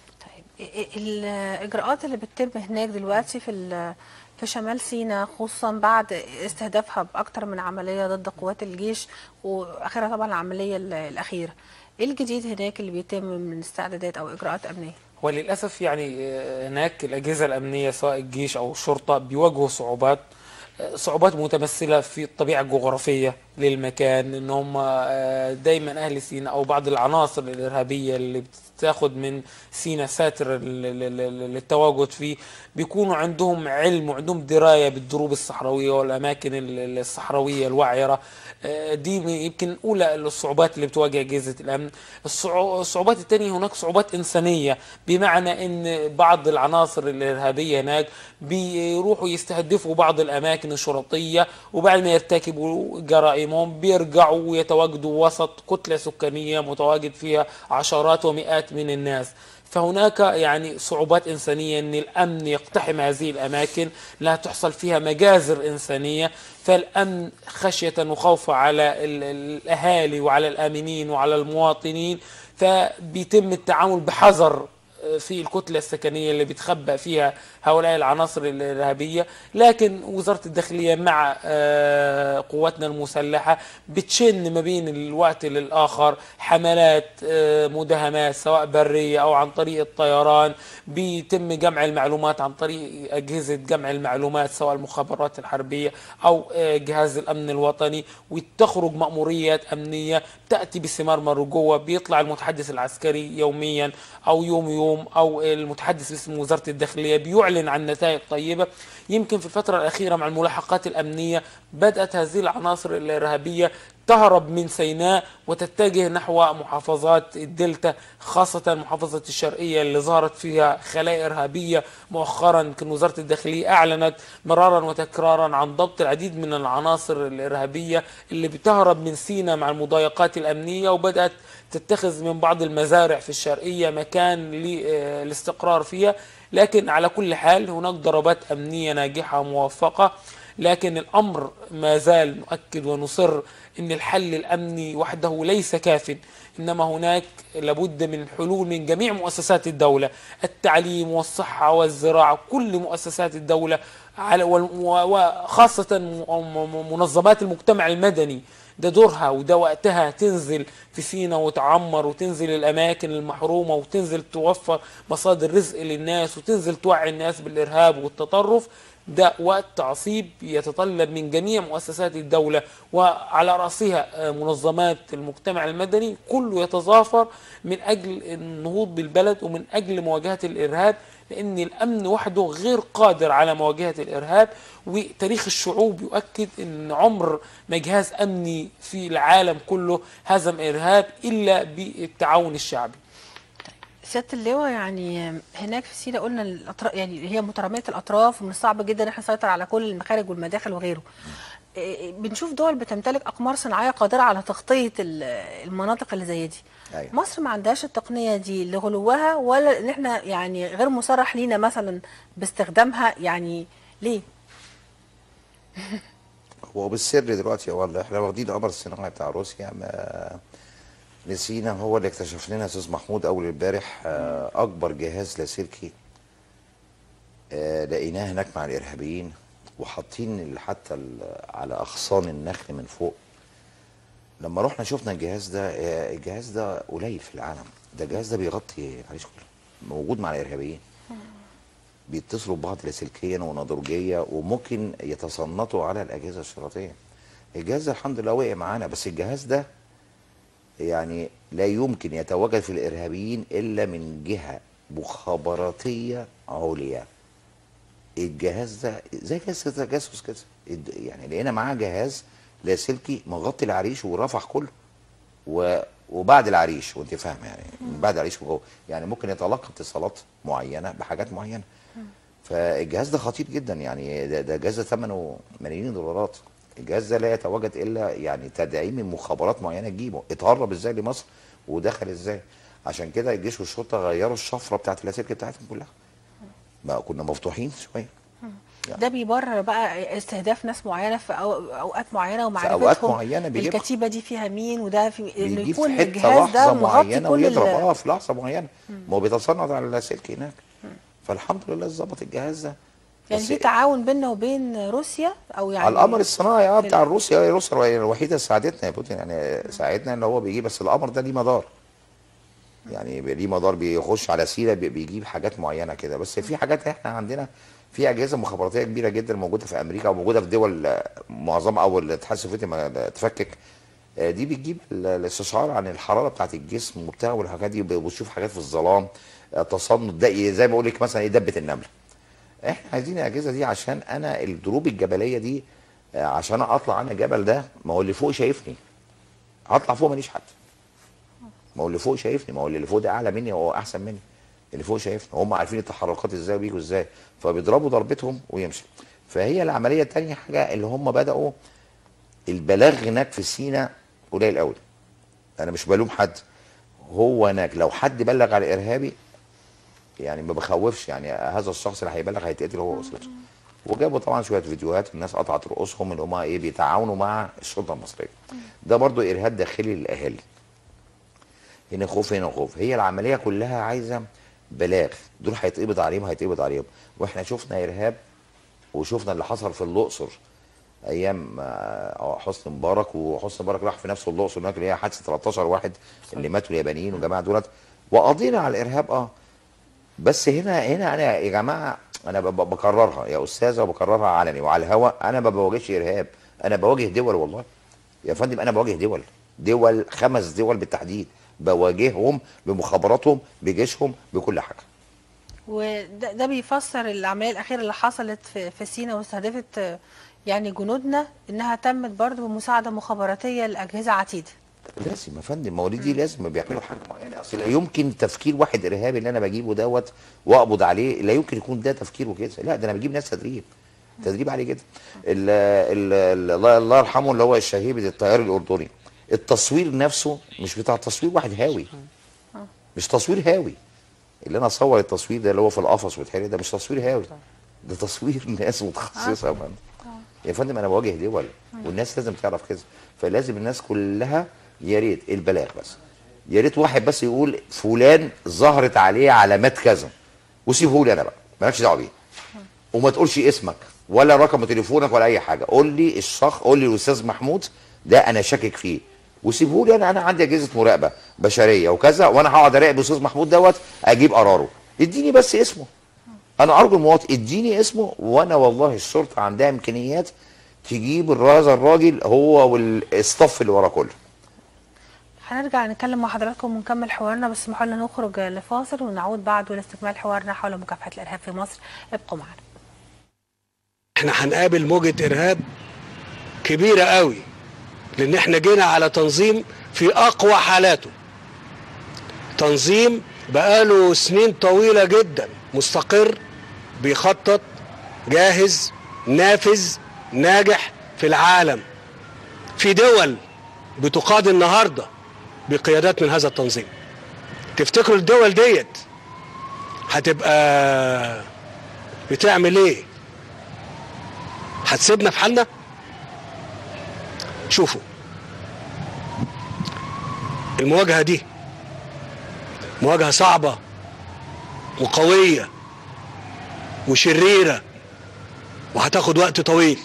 الاجراءات اللي بتتم هناك دلوقتي في ال- في شمال سيناء خصوصا بعد استهدافها باكتر من عمليه ضد قوات الجيش واخرها طبعا العمليه ال- الاخيره ايه الجديد هناك اللي بيتم من استعدادات او اجراءات امنيه وللأسف يعني آه، هناك الأجهزة الأمنية سواء الجيش أو الشرطة بيواجهوا صعوبات آه، صعوبات متمثلة في الطبيعة الجغرافية للمكان إن هم آه، دايما أهل سيناء أو بعض العناصر الإرهابية اللي بتاخد من سيناء ساتر ال- ال- ال- للتواجد فيه بيكونوا عندهم علم وعندهم دراية بالدروب الصحراوية والأماكن ال- ال- الصحراوية الوعرة آه، دي من- يمكن أولى الصعوبات اللي بتواجه أجهزة الأمن الصعو- الصعوبات التانية هناك صعوبات إنسانية بمعنى أن بعض العناصر الإرهابية هناك بيروحوا يستهدفوا بعض الأماكن الشرطية وبعد ما يرتكبوا جرائمهم بيرجعوا ويتواجدوا وسط كتلة سكانية متواجد فيها عشرات ومئات من الناس فهناك يعني صعوبات إنسانية أن الأمن يقتحم هذه الأماكن لا تحصل فيها مجازر إنسانية فالأمن خشية وخوفا على ال- ال- الأهالي وعلى الآمنين وعلى المواطنين فبيتم التعامل بحذر في الكتلة السكنية اللي بتخبأ فيها هؤلاء العناصر الإرهابية لكن وزارة الداخلية مع آه، قواتنا المسلحة بتشن ما بين الوقت للآخر حملات آه، مداهمات سواء برية أو عن طريق الطيران بيتم جمع المعلومات عن طريق أجهزة جمع المعلومات سواء المخابرات الحربية أو آه، جهاز الأمن الوطني وتخرج مأموريات أمنية تأتي بثمار مرجوة بيطلع المتحدث العسكري يوميا أو يوم يوم أو المتحدث باسم وزارة الداخلية بيعلن عن نتائج طيبة يمكن في الفترة الأخيرة مع الملاحقات الأمنية بدأت هذه العناصر الإرهابية تهرب من سيناء وتتجه نحو محافظات الدلتا خاصة محافظة الشرقية اللي ظهرت فيها خلايا إرهابية مؤخرا كان وزارة الداخلية أعلنت مرارا وتكرارا عن ضبط العديد من العناصر الإرهابية اللي بتهرب من سيناء مع المضايقات الأمنية وبدأت تتخذ من بعض المزارع في الشرقية مكان للاستقرار فيها لكن على كل حال هناك ضربات أمنية ناجحة موفقة لكن الأمر ما زال نؤكد ونصر أن الحل الأمني وحده ليس كاف إنما هناك لابد من حلول من جميع مؤسسات الدولة التعليم والصحة والزراعة كل مؤسسات الدولة على وال- و- وخاصة م- م- منظمات المجتمع المدني ده دورها وده وقتها تنزل في سينا وتعمر وتنزل الأماكن المحرومة وتنزل توفر مصادر رزق للناس وتنزل توعي الناس بالإرهاب والتطرف ده وقت تعصيب يتطلب من جميع مؤسسات الدولة وعلى رأسها آه، منظمات المجتمع المدني كله يتظافر من أجل النهوض بالبلد ومن أجل مواجهة الإرهاب لأن الأمن وحده غير قادر على مواجهة الإرهاب وتاريخ الشعوب يؤكد أن عمر ما جهاز أمني في العالم كله هزم إرهاب إلا بالتعاون الشعبي سياده اللواء يعني هناك في سينا قلنا الأطراف يعني هي متراميه الاطراف ومن الصعب جدا ان احنا نسيطر على كل المخارج والمداخل وغيره. إيه، بنشوف دول بتمتلك اقمار صناعيه قادره على تغطيه ال- المناطق اللي زي دي. أيوة. مصر ما عندهاش التقنيه دي لغلوها ولا ان احنا يعني غير مصرح لينا مثلا باستخدامها يعني ليه؟ هو بالسر دلوقتي هو اللي احنا واخدين القمر الصناعي بتاع روسيا ما نسينا هو اللي اكتشف لنا استاذ محمود اول امبارح آه، اكبر جهاز لاسلكي آه، لقيناه هناك مع الارهابيين وحاطين ال- حتى ال- على اغصان النخل من فوق لما رحنا شفنا الجهاز ده آه، الجهاز ده قليل في العالم ده الجهاز ده بيغطي العريش كله موجود مع الارهابيين بيتصلوا ببعض لاسلكيا ونضرجيه وممكن يتصنتوا على الاجهزه الشرطيه الجهاز ده الحمد لله وقع معانا بس الجهاز ده يعني لا يمكن يتواجد في الارهابيين الا من جهه مخابراتيه عليا الجهاز ده زي جهاز التجسس كده الد- يعني لقينا معاه جهاز لاسلكي مغطي العريش ورفح كله و وبعد العريش وانت فاهم يعني من بعد العريش وجوه يعني ممكن يتلقى اتصالات معينه بحاجات معينه فالجهاز ده خطير جدا يعني ده, ده جهاز ثمنه ملايين الدولارات الجهاز ده لا يتواجد الا يعني تدعيم من مخابرات معينه تجيبه اتهرب ازاي لمصر ودخل ازاي عشان كده الجيش والشرطه غيروا الشفره بتاعت اللاسلكي بتاعتهم كلها بقى كنا مفتوحين شويه ده بيبرر بقى استهداف ناس معينه في أو- اوقات معينه ومعرفتهم أوقات معينة بيجيبها. الكتيبه دي فيها مين وده في انه بيجيب يكون في حته الجهاز ده لحظه مغطي معينه كل ويضرب ال- اه في لحظه معينه ما هو بيتصنت على اللاسلكي هناك فالحمد لله ظبط الجهاز ده يعني بس في تعاون بيننا وبين روسيا او يعني على القمر الصناعي اه في بتاع روسيا هي روسيا هي الوحيده اللي ساعدتنا يا بوتين يعني ساعدنا ان هو بيجيب بس القمر ده ليه مدار يعني بي- ليه مدار بيخش على سيره بي- بيجيب حاجات معينه كده بس في حاجات احنا عندنا في اجهزه مخابراتيه كبيره جدا موجوده في امريكا وموجوده في دول آه، معظمها او الاتحاد السوفيتي ما تفكك آه، دي بتجيب ال- الاستشعار عن الحراره بتاعت الجسم وبتاع والحاجات دي بتشوف حاجات في الظلام آه، تصنت ده زي ما بقول لك مثلا ايه دبه النمله احنا عايزين الاجهزه دي عشان انا الدروب الجبليه دي آه، عشان اطلع انا الجبل ده ما هو اللي فوق شايفني هطلع فوق ماليش حد ما هو اللي فوق شايفني ما هو اللي فوق ده اعلى مني وهو احسن مني اللي فوق شايفني هم عارفين التحركات ازاي وبيجوا ازاي فبيضربوا ضربتهم ويمشي فهي العمليه الثانيه حاجه اللي هم بداوا البلاغ هناك في سينا قليل قوي انا مش بلوم حد هو هناك لو حد بلغ على ارهابي يعني ما بخوفش يعني هذا الشخص اللي هيبلغ هيتقتل هو واسرته وجابوا طبعا شويه فيديوهات الناس قطعت رؤوسهم اللي هم ايه بيتعاونوا مع الشرطه المصريه ده برضو ارهاب داخلي للاهالي هنا خوف هنا خوف هي العمليه كلها عايزه بلاغ دول هيتقبض عليهم هيتقبض عليهم واحنا شفنا ارهاب وشفنا اللي حصل في الاقصر ايام آه، حسني مبارك وحسني مبارك راح في نفسه الاقصر هناك اللي هي حادثه 13 واحد اللي ماتوا اليابانيين والجماعه دولت وقضينا على الارهاب اه بس هنا هنا انا يا جماعه انا ب- ب- بكررها يا استاذه وبكررها علني وعلى الهواء انا ما بواجهش ارهاب انا بواجه دول والله يا فندم انا بواجه دول دول خمس دول بالتحديد بواجههم بمخابراتهم بجيشهم بكل حاجه وده ده بيفسر العمليه الاخيره اللي حصلت في في سيناء واستهدفت آه، يعني جنودنا انها تمت برضه بمساعده مخابراتيه لاجهزه عتيده لازم يا فندم ما هو دي لازم بيعملوا حاجه معينه اصل لا يمكن تفكير واحد ارهابي اللي انا بجيبه دوت واقبض عليه لا يمكن يكون ده تفكيره كده لا ده انا بجيب ناس تدريب تدريب عالي جدا ال- ال- ال- الله الله يرحمه اللي هو الشهيد الطيار الاردني التصوير نفسه مش بتاع تصوير واحد هاوي مش تصوير هاوي اللي انا اصور التصوير ده اللي هو في القفص والحاجات ده مش تصوير هاوي ده تصوير ناس متخصصه يا فندم يا فندم انا بواجه دول والناس لازم تعرف كده فلازم الناس كلها يا ريت البلاغ بس يا ريت واحد بس يقول فلان ظهرت عليه علامات كذا وسيبه لي انا بقى مالكش دعوه بيه وما تقولش اسمك ولا رقم تليفونك ولا اي حاجه قول لي الشخص قول لي الاستاذ محمود ده انا شاكك فيه وسيبه لي انا انا عندي اجهزه مراقبه بشريه وكذا وانا هقعد اراقب الاستاذ محمود دوت اجيب قراره اديني بس اسمه انا ارجو المواطن اديني اسمه وانا والله الشرطه عندها امكانيات تجيب الر- هذا الراجل هو والاستاف اللي ورا كله هنرجع نتكلم مع حضراتكم ونكمل حوارنا بس اسمحوا لنا نخرج لفاصل ونعود بعده لاستكمال حوارنا حول مكافحه الارهاب في مصر ابقوا معنا احنا هنقابل موجة ارهاب كبيرة قوي لان احنا جينا على تنظيم في اقوى حالاته تنظيم بقاله سنين طويلة جدا مستقر بيخطط جاهز نافذ ناجح في العالم في دول بتقاد النهارده بقيادات من هذا التنظيم تفتكروا الدول ديت هتبقى بتعمل ايه هتسيبنا في حالنا شوفوا المواجهة دي مواجهة صعبة وقوية وشريرة وهتاخد وقت طويل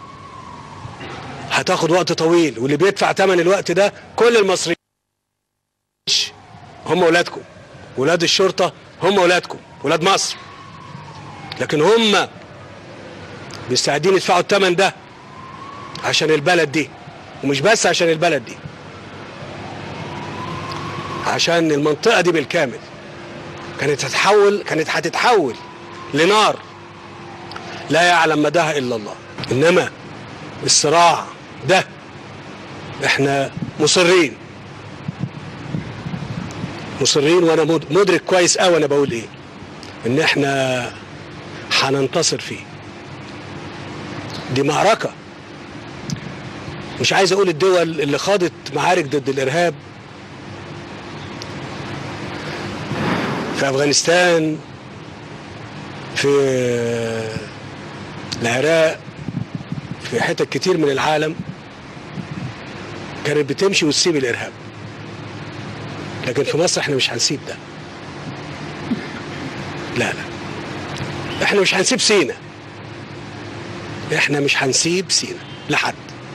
هتاخد وقت طويل واللي بيدفع ثمن الوقت ده كل المصريين هم ولادكم ولاد الشرطة هم ولادكم ولاد مصر لكن هم مستعدين يدفعوا الثمن ده عشان البلد دي ومش بس عشان البلد دي عشان المنطقة دي بالكامل كانت هتتحول كانت هتتحول لنار لا يعلم مداها إلا الله إنما الصراع ده احنا مصرين مصرين وانا مد- مدرك كويس قوي انا بقول ايه ان احنا هننتصر فيه دي معركة مش عايز اقول الدول اللي خاضت معارك ضد الارهاب في افغانستان في العراق في حتت كتير من العالم كانت بتمشي وتسيب الارهاب لكن في مصر احنا مش هنسيب ده لا لا احنا مش هنسيب سينا احنا مش هنسيب سينا لحد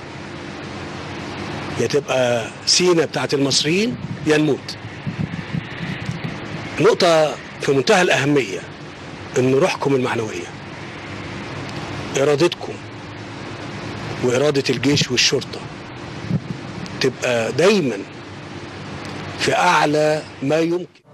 يا تبقى سينا بتاعت المصريين يا نموت نقطة في منتهى الأهمية إن روحكم المعنوية إرادتكم وإرادة الجيش والشرطة تبقى دايما في أعلى ما يمكن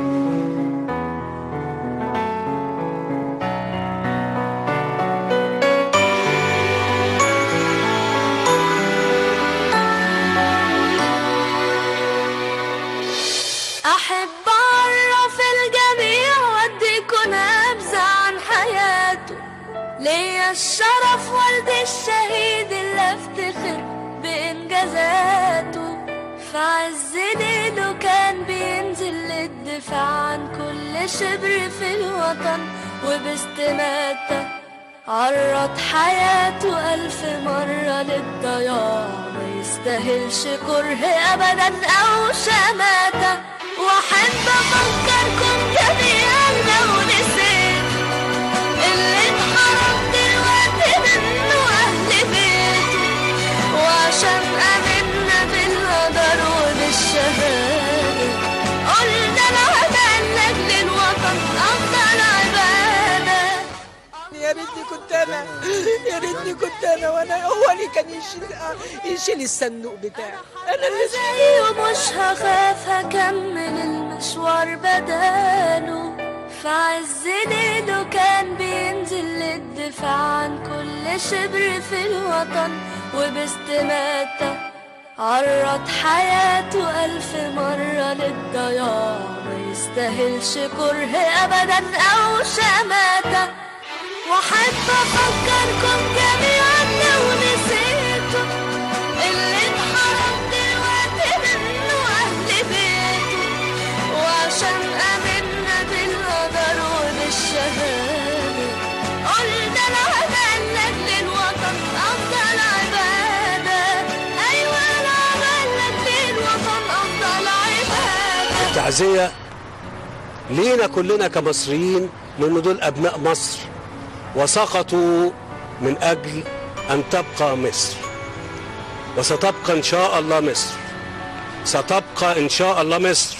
أحب أعرف الجميع وأديكوا نبذة عن حياته ليا الشرف والدي الشهيد اللي أفتخر بإنجازاته في عز ليله كان بينزل للدفاع عن كل شبر في الوطن وباستماتة عرض حياته ألف مرة للضياع ما يستاهلش كره أبدا أو شماتة وح واحب افكركم جميعا لو نسيت اللي انحرم دلوقتي منه اهل بيته وعشان امنا بالقدر وبالشهاده قلنا العمل لاجل الوطن افضل عباده يا ريتني كنت انا يا ريتني كنت انا وانا هو اللي كان يشيل يشيل الصندوق بتاعي انا اللي زيه مش هخاف هكمل المشوار بداله في عز ليله كان بينزل للدفاع عن كل شبر في الوطن وباستماتة عرض حياته ألف مرة للضياع ما يستاهلش كره أبدا أو شماتة وأحب أفكركم جميعا لو نسيتوا اللي انحرم دلوقتي منه أهل بيته وعشان آمنا بالقدر وبالشهادة قلنا العمل لأجل الوطن أفضل عبادة أيوة العمل لأجل الوطن أفضل عبادة تعزية لينا كلنا كمصريين لأن دول أبناء مصر وسقطوا من أجل أن تبقى مصر وستبقى إن شاء الله مصر ستبقى إن شاء الله مصر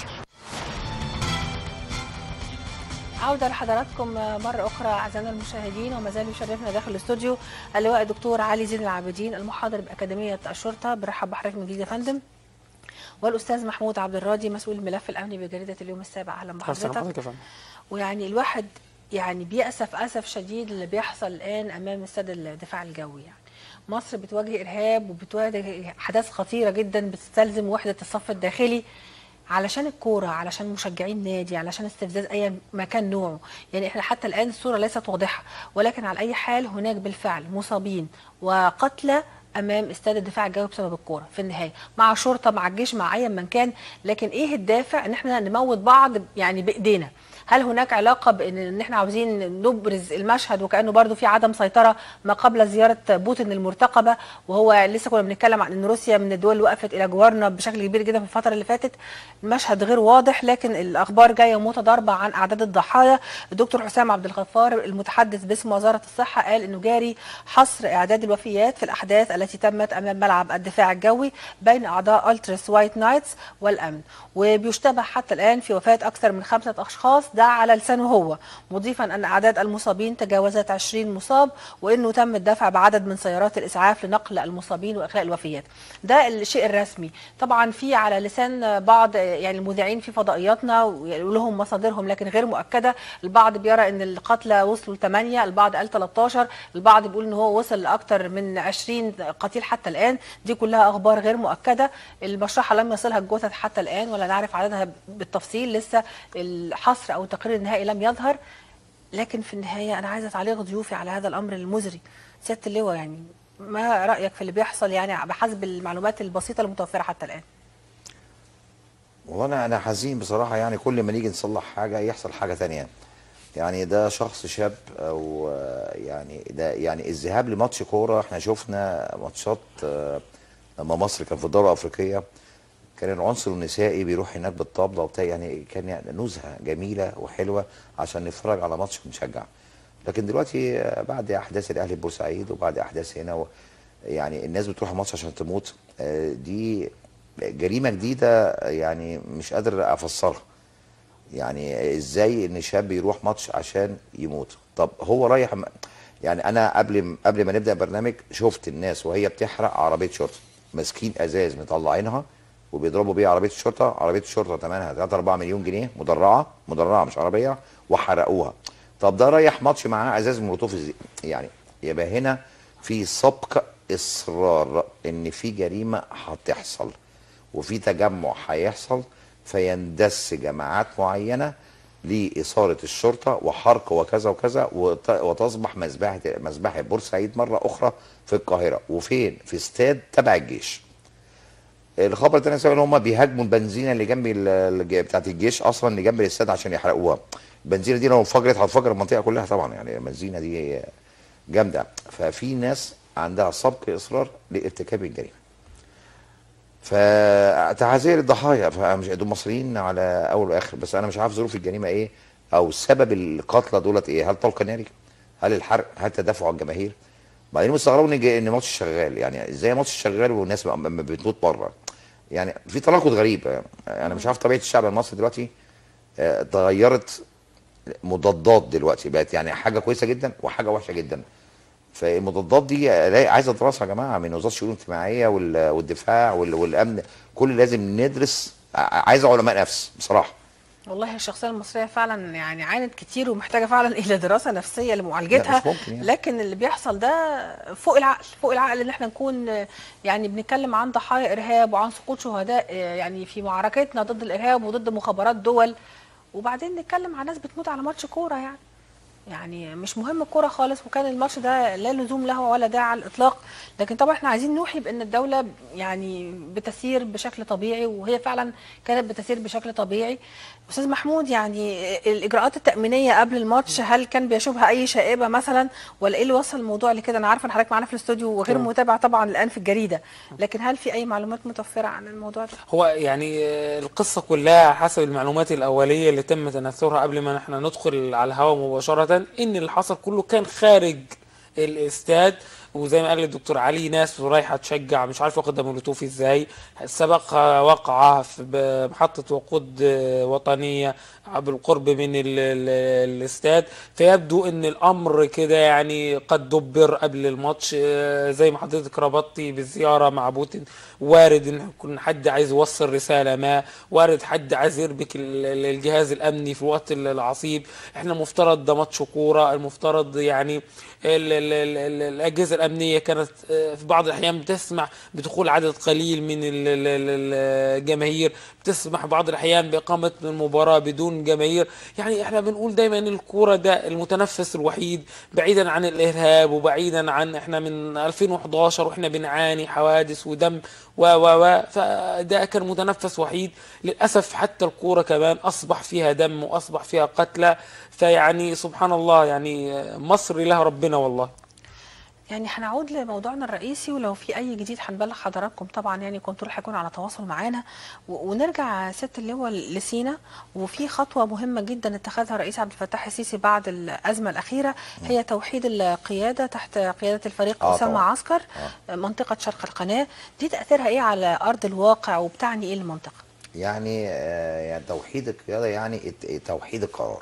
عودة لحضراتكم مرة أخرى أعزائنا المشاهدين وما زال يشرفنا داخل الاستوديو اللواء الدكتور علي زين العابدين المحاضر بأكاديمية الشرطة برحب بحضرتك من جديد يا فندم والأستاذ محمود عبد الراضي مسؤول الملف الأمني بجريدة اليوم السابع أهلا أهلا بحضرتك حضرتك يا فندم ويعني الواحد يعني بيأسف أسف شديد اللي بيحصل الآن أمام استاد الدفاع الجوي يعني مصر بتواجه إرهاب وبتواجه أحداث خطيرة جدا بتستلزم وحدة الصف الداخلي علشان الكورة علشان مشجعين نادي علشان استفزاز أي مكان نوعه يعني احنا حتى الآن الصورة ليست واضحة ولكن على أي حال هناك بالفعل مصابين وقتلى امام استاد الدفاع الجوي بسبب الكوره في النهايه مع شرطه مع الجيش مع اي من كان لكن ايه الدافع ان احنا نموت بعض يعني بايدينا هل هناك علاقه بان ان احنا عاوزين نبرز المشهد وكانه برضو في عدم سيطره ما قبل زياره بوتين المرتقبه وهو لسه كنا بنتكلم عن ان روسيا من الدول اللي وقفت الى جوارنا بشكل كبير جدا في الفتره اللي فاتت المشهد غير واضح لكن الاخبار جايه متضاربه عن اعداد الضحايا الدكتور حسام عبد الغفار المتحدث باسم وزاره الصحه قال انه جاري حصر اعداد الوفيات في الاحداث التي تمت امام ملعب الدفاع الجوي بين اعضاء الترس وايت نايتس والامن وبيشتبه حتى الان في وفاه اكثر من خمسه اشخاص ده على لسانه هو مضيفا ان اعداد المصابين تجاوزت 20 مصاب وانه تم الدفع بعدد من سيارات الاسعاف لنقل المصابين واخلاء الوفيات ده الشيء الرسمي طبعا في على لسان بعض يعني المذيعين في فضائياتنا ولهم مصادرهم لكن غير مؤكده البعض بيرى ان القتلى وصلوا ل 8 البعض قال 13 البعض بيقول ان هو وصل لاكثر من 20 قتيل حتى الان دي كلها اخبار غير مؤكده المشرحه لم يصلها الجثث حتى الان ولا نعرف عددها بالتفصيل لسه الحصر او التقرير النهائي لم يظهر لكن في النهايه انا عايزه تعليق ضيوفي على هذا الامر المزري سياده اللواء يعني ما رايك في اللي بيحصل يعني بحسب المعلومات البسيطه المتوفره حتى الان والله انا انا حزين بصراحه يعني كل ما نيجي نصلح حاجه يحصل حاجه تانية يعني ده شخص شاب او آه، يعني ده يعني الذهاب لماتش كوره احنا شفنا ماتشات آه، لما مصر كان في الدوره الافريقيه كان العنصر النسائي بيروح هناك بالطبله وبتاع يعني كان يعني نزهه جميله وحلوه عشان نتفرج على ماتش ونشجع لكن دلوقتي آه، بعد احداث الاهلي بورسعيد وبعد احداث هنا و يعني الناس بتروح ماتش عشان تموت آه، دي جريمه جديده يعني مش قادر افسرها يعني ازاي ان شاب يروح ماتش عشان يموت طب هو رايح م- يعني انا قبل قبل ما نبدا برنامج شفت الناس وهي بتحرق عربيه شرطه ماسكين ازاز مطلعينها وبيضربوا بيها عربيه الشرطه عربيه الشرطه ثمنها 3 4 مليون جنيه مدرعه مدرعه مش عربيه وحرقوها طب ده رايح ماتش معاه ازاز مولوتوف إزاي؟ يعني يبقى هنا في سبق اصرار ان في جريمه هتحصل وفي تجمع هيحصل فيندس جماعات معينه لاثاره الشرطه وحرق وكذا وكذا وت- وتصبح مذبحه مذبحه بورسعيد مره اخرى في القاهره وفين؟ في استاد تبع الجيش. الخبر الثاني سبب ان هم بيهاجموا البنزينه اللي جنب ال- الج- بتاعت الجيش اصلا اللي جنب الاستاد عشان يحرقوها. البنزينه دي لو انفجرت هتفجر المنطقه كلها طبعا يعني البنزينه دي جامده ففي ناس عندها سبق اصرار لارتكاب الجريمه. فتعازير الضحايا فمش دول مصريين على اول واخر بس انا مش عارف ظروف الجريمه ايه او سبب القتلى دولت ايه هل طلق ناري هل الحرق هل تدافع الجماهير بعدين مستغربوا ان ان الماتش شغال يعني ازاي الماتش شغال والناس م- م- بتموت بره يعني في تناقض غريب انا مش عارف طبيعه الشعب المصري دلوقتي آه، اتغيرت مضادات دلوقتي بقت يعني حاجه كويسه جدا وحاجه وحشه جدا فالمضادات دي ألاقي- عايزه دراسه يا جماعه من وزاره الشؤون الاجتماعيه وال- والدفاع وال- والامن كل لازم ندرس ع- عايزه علماء نفس بصراحه والله الشخصيه المصريه فعلا يعني عانت كتير ومحتاجه فعلا الى دراسه نفسيه لمعالجتها لا، مش ممكن يعني. لكن اللي بيحصل ده فوق العقل فوق العقل ان احنا نكون آه، يعني بنتكلم عن ضحايا ارهاب وعن سقوط شهداء آه، يعني في معركتنا ضد الارهاب وضد مخابرات دول وبعدين نتكلم عن ناس بتموت على ماتش كوره يعني يعني مش مهم الكوره خالص وكان الماتش ده لا لزوم له ولا داعي على الاطلاق لكن طبعا احنا عايزين نوحي بان الدوله يعني بتسير بشكل طبيعي وهي فعلا كانت بتسير بشكل طبيعي استاذ محمود يعني الاجراءات التامينيه قبل الماتش هل كان بيشوبها اي شائبه مثلا ولا ايه اللي وصل الموضوع لكده انا عارفه ان حضرتك معانا في الاستوديو وغير تمام. متابع طبعا الان في الجريده لكن هل في اي معلومات متوفره عن الموضوع ده هو يعني آه، القصة كلها حسب المعلومات الأولية اللي تم تناثرها قبل ما احنا ندخل على الهواء مباشرة إن اللي حصل كله كان خارج الاستاد وزي ما قال الدكتور علي ناس رايحة تشجع مش عارف واخدة مولوتوف ازاي سبقها وقعة في محطة وقود آه، وطنية بالقرب من ال ال الاستاد فيبدو ان الامر كده يعني قد دبر قبل الماتش آه، زي ما حضرتك ربطتي بالزياره مع بوتين وارد ان يكون حد عايز يوصل رساله ما وارد حد عايز يربك ال- ال- الجهاز الامني في الوقت ال- العصيب احنا مفترض ده ماتش كوره المفترض يعني ال ال ال ال الاجهزه الامنيه كانت آه، في بعض الاحيان بتسمح بدخول عدد قليل من ال- ال- ال- الجماهير بتسمح بعض الاحيان باقامه المباراه بدون جماهير يعني احنا بنقول دايما ان الكوره ده المتنفس الوحيد بعيدا عن الارهاب وبعيدا عن احنا من 2011 واحنا بنعاني حوادث ودم و و و فده كان متنفس وحيد للاسف حتى الكوره كمان اصبح فيها دم واصبح فيها قتلى فيعني سبحان الله يعني مصر لها ربنا والله يعني هنعود لموضوعنا الرئيسي ولو في اي جديد هنبلغ حضراتكم طبعا يعني كنترول هيكون على تواصل معانا و- ونرجع ست اللواء لسينا وفي خطوه مهمه جدا اتخذها الرئيس عبد الفتاح السيسي بعد الازمه الاخيره هي توحيد القياده تحت قياده الفريق آه اسامه طبعاً. عسكر منطقه شرق القناه دي تاثيرها ايه على ارض الواقع وبتعني ايه المنطقه يعني آه، يعني توحيد القياده يعني الت- توحيد القرار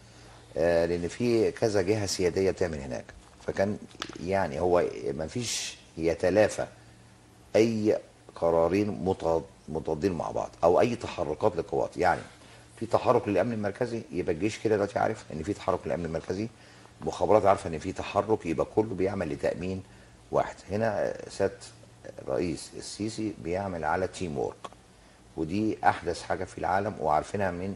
آه، لان في كذا جهه سياديه بتعمل هناك فكان يعني هو ما فيش يتلافى اي قرارين متضاد- متضادين مع بعض او اي تحركات للقوات يعني في تحرك للامن المركزي يبقى الجيش كده دلوقتي عارف ان في تحرك للامن المركزي مخابرات عارفه ان في تحرك يبقى كله بيعمل لتامين واحد هنا آه، سياده الرئيس السيسي بيعمل على تيم وورك ودي احدث حاجه في العالم وعارفينها من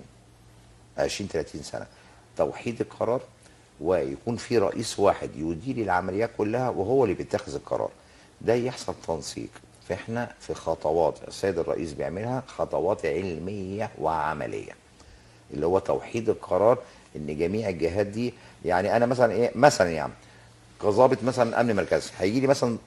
20 30 سنه توحيد القرار ويكون في رئيس واحد يدير العمليات كلها وهو اللي بيتخذ القرار ده يحصل تنسيق فاحنا في خطوات السيد الرئيس بيعملها خطوات علميه وعمليه اللي هو توحيد القرار ان جميع الجهات دي يعني انا مثلا ايه مثلا يعني كظابط مثلا امن مركزي هيجي لي مثلا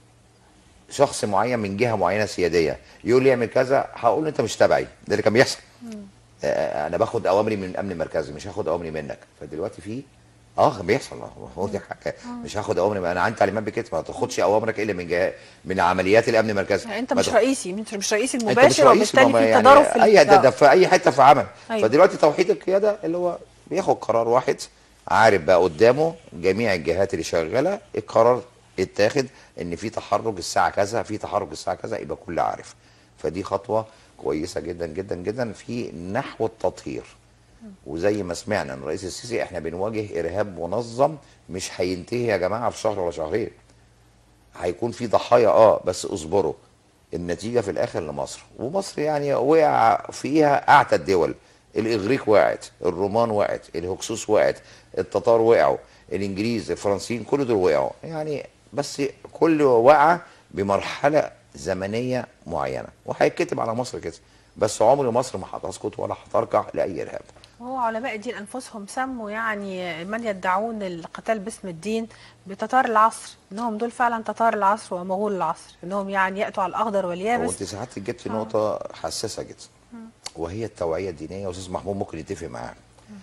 شخص معين من جهه معينه سياديه يقول لي اعمل كذا هقول له انت مش تبعي ده اللي كان بيحصل آه، انا باخد اوامري من الامن المركزي مش هاخد اوامري منك فدلوقتي في اه كان بيحصل آه، هو دي حاجه مش هاخد اوامري انا عندي تعليمات بكده ما تاخدش اوامرك الا من جهه من عمليات الامن المركزي يعني انت ما مش تاخد- رئيسي مش مش رئيسي انت مش المباشر رئيس وبالتالي ما في يعني تضارب في اي ده, ده ال- في اي حته في عمل أيوة. فدلوقتي توحيد القياده اللي هو بياخد قرار واحد عارف بقى قدامه جميع الجهات اللي شغاله القرار اتاخد ان في تحرك الساعه كذا في تحرك الساعه كذا يبقى كل عارف فدي خطوه كويسه جدا جدا جدا في نحو التطهير وزي ما سمعنا من الرئيس السيسي احنا بنواجه ارهاب منظم مش هينتهي يا جماعه في شهر ولا شهرين هيكون في ضحايا اه بس اصبروا النتيجه في الاخر لمصر ومصر يعني وقع فيها اعتى الدول الاغريق وقعت الرومان وقعت الهكسوس وقعت التتار وقعوا الانجليز الفرنسيين كل دول وقعوا يعني بس كل وقعه بمرحله زمنيه معينه وهيتكتب على مصر كده بس عمر مصر ما هتسقط ولا هتركع لاي ارهاب هو علماء الدين انفسهم سموا يعني من يدعون القتال باسم الدين بتتار العصر انهم دول فعلا تتار العصر ومغول العصر انهم يعني ياتوا على الاخضر هو واليابس انت ساعات جيت في نقطه حساسه جدا مم. وهي التوعيه الدينيه واستاذ محمود ممكن يتفق معاها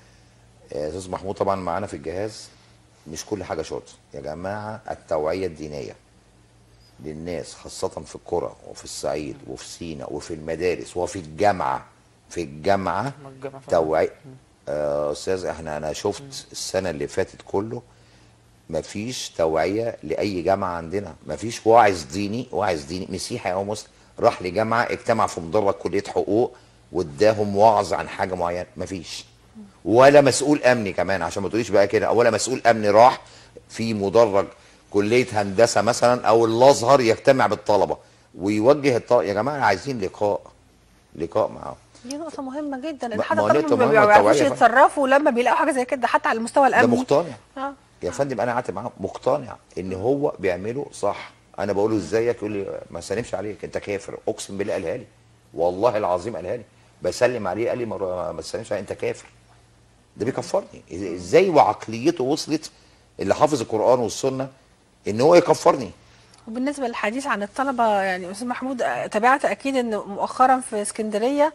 آه، استاذ محمود طبعا معانا في الجهاز مش كل حاجه شرط يا جماعه التوعيه الدينيه للناس خاصه في القرى وفي الصعيد وفي سيناء وفي المدارس وفي الجامعه في الجامعه الجامعة فعلا. توعيه آه، استاذ احنا انا شفت السنه اللي فاتت كله مفيش توعيه لاي جامعه عندنا مفيش واعظ ديني واعظ ديني مسيحي او مسلم راح لجامعه اجتمع في مدرج كليه حقوق واداهم وعظ عن حاجه معينه مفيش ولا مسؤول امني كمان عشان ما تقوليش بقى كده ولا مسؤول امني راح في مدرج كليه هندسه مثلا او الازهر يجتمع بالطلبه ويوجه الطلبه يا جماعه عايزين لقاء لقاء معاهم دي نقطة مهمة جدا ما- ان حتى ما هو الطلبة نقطة ما مهمة، بيعرفوش التوعية فعلا. يتصرفوا لما بيلاقوا حاجة زي كده حتى على المستوى ده الامني مقتنع اه يا فندم انا قعدت معاه مقتنع ان هو بيعمله صح انا بقول له ازيك يقول لي ما سلمش عليك انت كافر اقسم بالله قالها لي والله العظيم قالها لي بسلم عليه قال لي ما ما تسلمش عليه انت كافر ده بيكفرني ازاي وعقليته وصلت اللي حافظ القران والسنه ان هو يكفرني وبالنسبة للحديث عن الطلبة يعني أستاذ محمود آه، تابعت أكيد أن مؤخرا في اسكندرية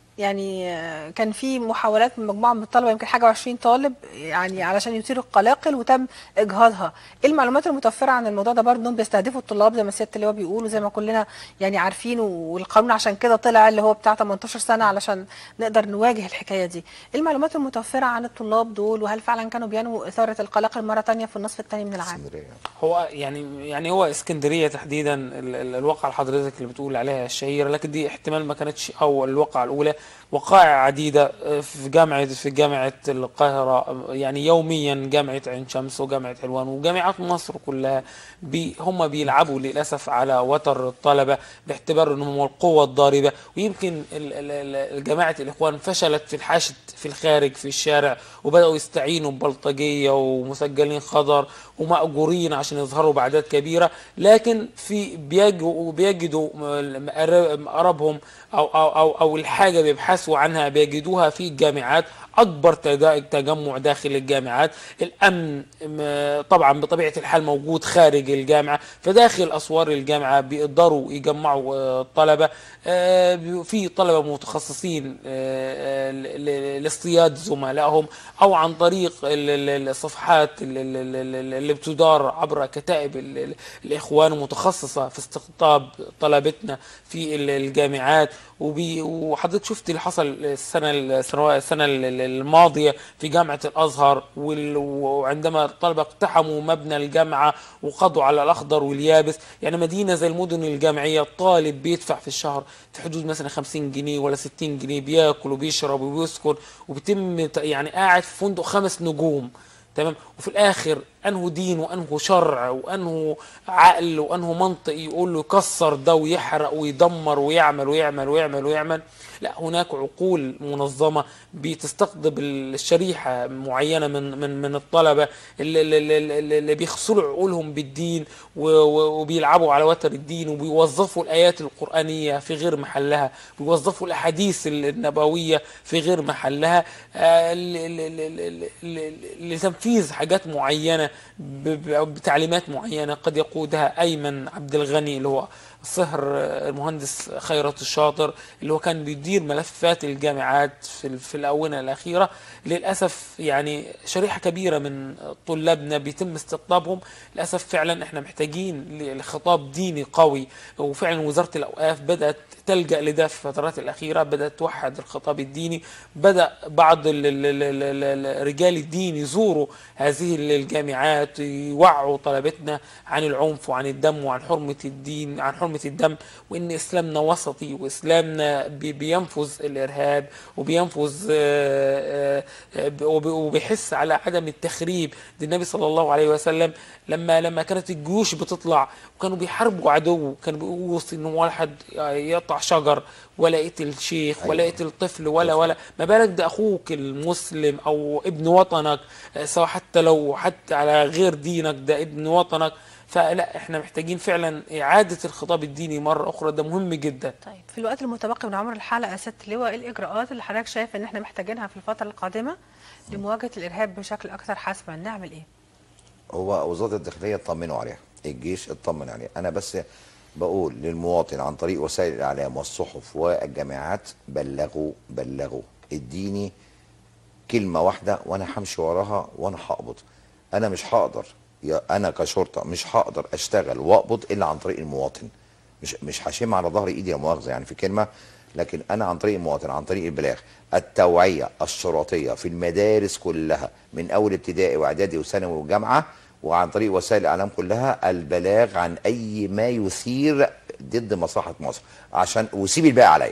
يعني آه، كان في محاولات من مجموعة من الطلبة يمكن حاجة وعشرين طالب يعني علشان يثيروا القلاقل وتم إجهاضها إيه المعلومات المتوفرة عن الموضوع ده برضه إنهم بيستهدفوا الطلاب زي ما سيادة اللي هو بيقولوا زي ما كلنا يعني عارفين والقانون عشان كده طلع اللي هو بتاع 18 سنة علشان نقدر نواجه الحكاية دي إيه المعلومات المتوفرة عن الطلاب دول وهل فعلا كانوا بينووا إثارة القلاقل مرة تانية في النصف الثاني من العام هو يعني يعني هو اسكندريه تحديدا ال- ال- الواقعه اللي حضرتك اللي بتقول عليها الشهيره لكن دي احتمال ما كانتش او الواقعه الاولى وقائع عديده آه، في جامعه في جامعه القاهره آه، يعني يوميا جامعه عين شمس وجامعه حلوان وجامعات مصر كلها بي هم بيلعبوا للاسف على وتر الطلبه باعتبار انهم القوه الضاربه ويمكن ال- ال- ال- جماعه الاخوان فشلت في الحشد في الخارج في الشارع وبداوا يستعينوا ببلطجيه ومسجلين خضر ومأجورين عشان يظهروا بأعداد كبيرة لكن في بيجوا بيجدوا مقر- مقربهم أو أو أو أو الحاجة بيبحثوا عنها بيجدوها في الجامعات أكبر تدا- تجمع داخل الجامعات الأمن م- طبعا بطبيعة الحال موجود خارج الجامعة فداخل أسوار الجامعة بيقدروا يجمعوا آه، الطلبة آه، بي- في طلبة متخصصين آه، آه، ل- ل- لاصطياد زملائهم أو عن طريق ال- ال- الصفحات ال- ال- ال- ال- اللي بتدار عبر كتائب ال- ال- الإخوان متخصصة في استقطاب طلبتنا في ال- الجامعات وبي وحضرتك شفت اللي حصل السنة السنة السنة ال- الماضية في جامعة الأزهر وال- وعندما الطلبة اقتحموا مبنى الجامعة وقضوا على الأخضر واليابس يعني مدينة زي المدن الجامعية الطالب بيدفع في الشهر في حدود مثلا 50 جنيه ولا 60 جنيه بياكل وبيشرب وبيسكن وبيتم ت- يعني قاعد في فندق خمس نجوم تمام وفي الاخر انه دين وانه شرع وانه عقل وانه منطق يقول له يكسر ده ويحرق ويدمر ويعمل ويعمل ويعمل ويعمل لا هناك عقول منظمه بتستقطب الشريحه معينه من من من الطلبه اللي, اللي, اللي, اللي بيخسروا عقولهم بالدين و- و- وبيلعبوا على وتر الدين وبيوظفوا الايات القرانيه في غير محلها بيوظفوا الاحاديث النبويه في غير محلها آه، ل- ل- ل- ل- ل- لتنفيذ حاجات معينه ب- ب- بتعليمات معينه قد يقودها ايمن عبد الغني اللي هو صهر آه، المهندس خيرت الشاطر اللي هو كان بيدير ملفات الجامعات في ال- في الاونه الاخيره للاسف يعني شريحه كبيره من طلابنا بيتم استقطابهم للاسف فعلا احنا محتاجين لخطاب ديني قوي وفعلا وزاره الاوقاف بدات تلجا لده في الفترات الاخيره بدات توحد الخطاب الديني بدا بعض ال- ال- ال- ال- ال- رجال الدين يزوروا هذه الجامعات يوعوا طلبتنا عن العنف وعن الدم وعن حرمه الدين عن حرمه الدم وان اسلامنا وسطي واسلامنا بي- بينفذ الارهاب وبينفذ آه، آه، وب- وبيحس على عدم التخريب ده النبي صلى الله عليه وسلم لما لما كانت الجيوش بتطلع وكانوا بيحاربوا عدو كانوا بيقولوا ان واحد يقطع شجر ولا يقتل شيخ ولا يقتل طفل ولا ولا ما بالك ده اخوك المسلم او ابن وطنك آه، سواء حتى لو حتى على غير دينك ده ابن وطنك فلا احنا محتاجين فعلا اعاده الخطاب الديني مره اخرى ده مهم جدا طيب في الوقت المتبقي من عمر الحلقه يا ست لواء ايه الاجراءات اللي حضرتك شايف ان احنا محتاجينها في الفتره القادمه لمواجهه الارهاب بشكل اكثر حسما نعمل ايه هو وزاره الداخليه اطمنوا عليها الجيش اطمن عليها انا بس بقول للمواطن عن طريق وسائل الاعلام والصحف والجامعات بلغوا بلغوا اديني كلمه واحده وانا همشي وراها وانا هقبض انا مش هقدر يا انا كشرطه مش هقدر اشتغل واقبض الا عن طريق المواطن مش مش هشم على ظهر ايدي لا مؤاخذه يعني في كلمه لكن انا عن طريق المواطن عن طريق البلاغ التوعيه الشرطيه في المدارس كلها من اول ابتدائي واعدادي وثانوي وجامعه وعن طريق وسائل الاعلام كلها البلاغ عن اي ما يثير ضد مصلحه مصر عشان وسيب الباقي عليا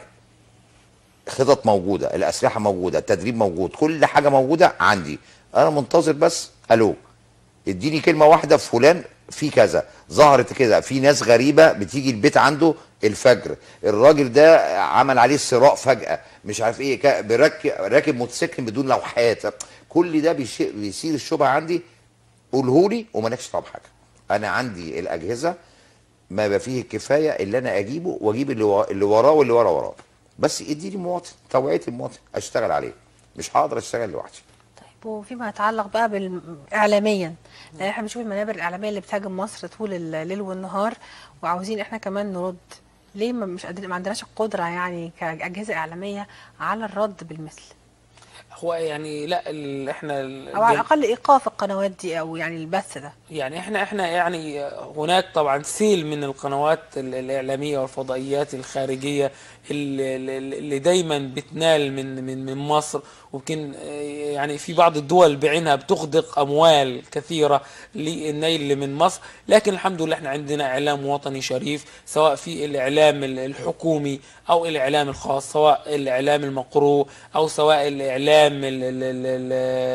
خطط موجوده الاسلحه موجوده التدريب موجود كل حاجه موجوده عندي انا منتظر بس الو اديني كلمه واحده فلان في كذا ظهرت كده في ناس غريبه بتيجي البيت عنده الفجر الراجل ده عمل عليه صراع فجاه مش عارف ايه كا- بركب راكب موتوسيكل بدون لوحات كل ده بيشي- بيثير الشبهه عندي قولهولي ومالكش طب حاجه انا عندي الاجهزه ما بقى فيه الكفايه اللي انا اجيبه واجيب اللي ورا- اللي وراه واللي ورا وراه بس اديني مواطن توعيه المواطن اشتغل عليه مش هقدر اشتغل لوحدي وفيما يتعلق بقى بال- اعلاميا لان احنا بنشوف المنابر الاعلاميه اللي بتهاجم مصر طول الليل والنهار وعاوزين احنا كمان نرد ليه ما مش قادرين ما عندناش القدره يعني كاجهزه اعلاميه على الرد بالمثل هو يعني لا ال- احنا ال- او على الاقل ايقاف القنوات دي او يعني البث ده يعني احنا احنا يعني هناك طبعا سيل من القنوات ال- الاعلاميه والفضائيات الخارجيه اللي, اللي دايما بتنال من من من مصر ويمكن آه، يعني في بعض الدول بعينها بتغدق اموال كثيره للنيل من مصر لكن الحمد لله احنا عندنا اعلام وطني شريف سواء في الاعلام ال- الحكومي او الاعلام الخاص سواء الاعلام المقروء او سواء الاعلام ال- ال- ال-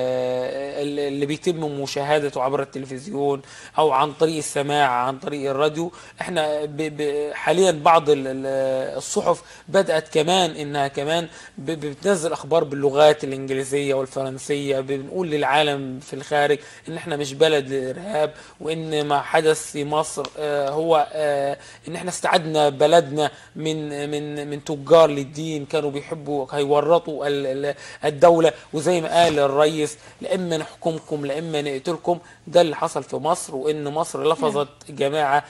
ال- اللي بيتم مشاهدته عبر التلفزيون او عن طريق السماع عن طريق الراديو احنا ب ب حاليا بعض ال- ال- الصحف بدات كمان انها كمان ب- ب- بتنزل اخبار باللغات الانجليزيه والفرنسيه بنقول للعالم في الخارج ان احنا مش بلد للارهاب وان ما حدث في مصر آه، هو آه، ان احنا استعدنا بلدنا من من من تجار للدين كانوا بيحبوا هيورطوا ال- ال- الدوله وزي ما قال الرئيس لا اما نحكمكم لا اما نقتلكم ده اللي حصل في مصر وان مصر لفظت جماعه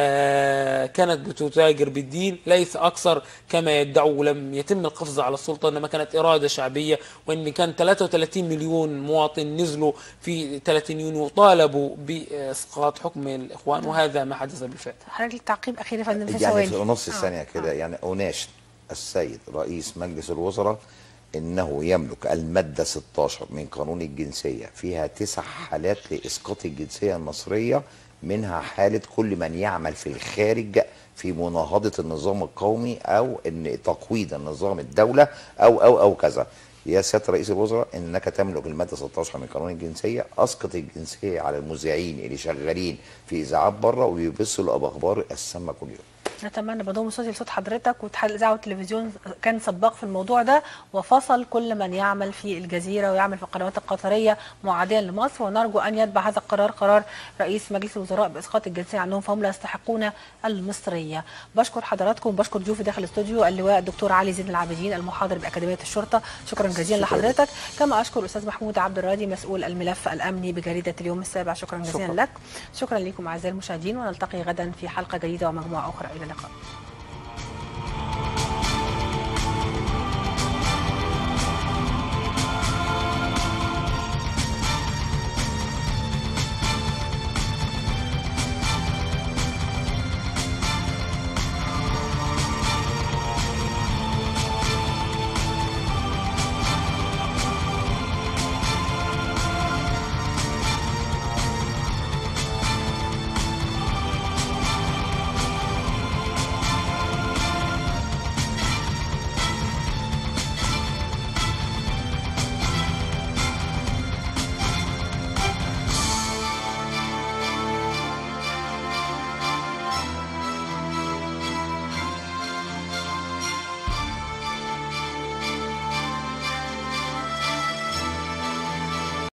آه، كانت بتتاجر بالدين ليس اكثر كما يدعوا ولم يتم القفز على السلطه انما كانت اراده شعبيه وان كان 33 مليون مواطن نزلوا في 30 يونيو طالبوا باسقاط حكم الاخوان وهذا ما حدث بالفعل حضرتك التعقيب اخير يا فندم في يعني في ثواني نص آه. الثانيه كده يعني اناشد السيد رئيس مجلس الوزراء انه يملك الماده 16 من قانون الجنسيه فيها تسع حالات لاسقاط الجنسيه المصريه منها حاله كل من يعمل في الخارج في مناهضه النظام القومي او ان تقويض النظام الدوله او او او كذا يا سياده رئيس الوزراء انك تملك الماده 16 من قانون الجنسيه اسقط الجنسيه على المذيعين اللي شغالين في اذاعات بره وبيبثوا الاخبار السامه كل يوم نتمنى بضم صوتي لصوت حضرتك واتحاد الاذاعه والتلفزيون كان سباق في الموضوع ده وفصل كل من يعمل في الجزيره ويعمل في القنوات القطريه معاديا لمصر ونرجو ان يتبع هذا القرار قرار رئيس مجلس الوزراء باسقاط الجنسيه عنهم فهم لا يستحقون المصريه. بشكر حضراتكم وبشكر ضيوفي داخل الاستوديو اللواء الدكتور علي زين العابدين المحاضر باكاديميه الشرطه شكرا جزيلا شكراً. لحضرتك كما اشكر الاستاذ محمود عبد الراضي مسؤول الملف الامني بجريده اليوم السابع شكرا جزيلا شكراً. لك شكرا لكم اعزائي المشاهدين ونلتقي غدا في حلقه جديده ومجموعه اخرى الى اللقاء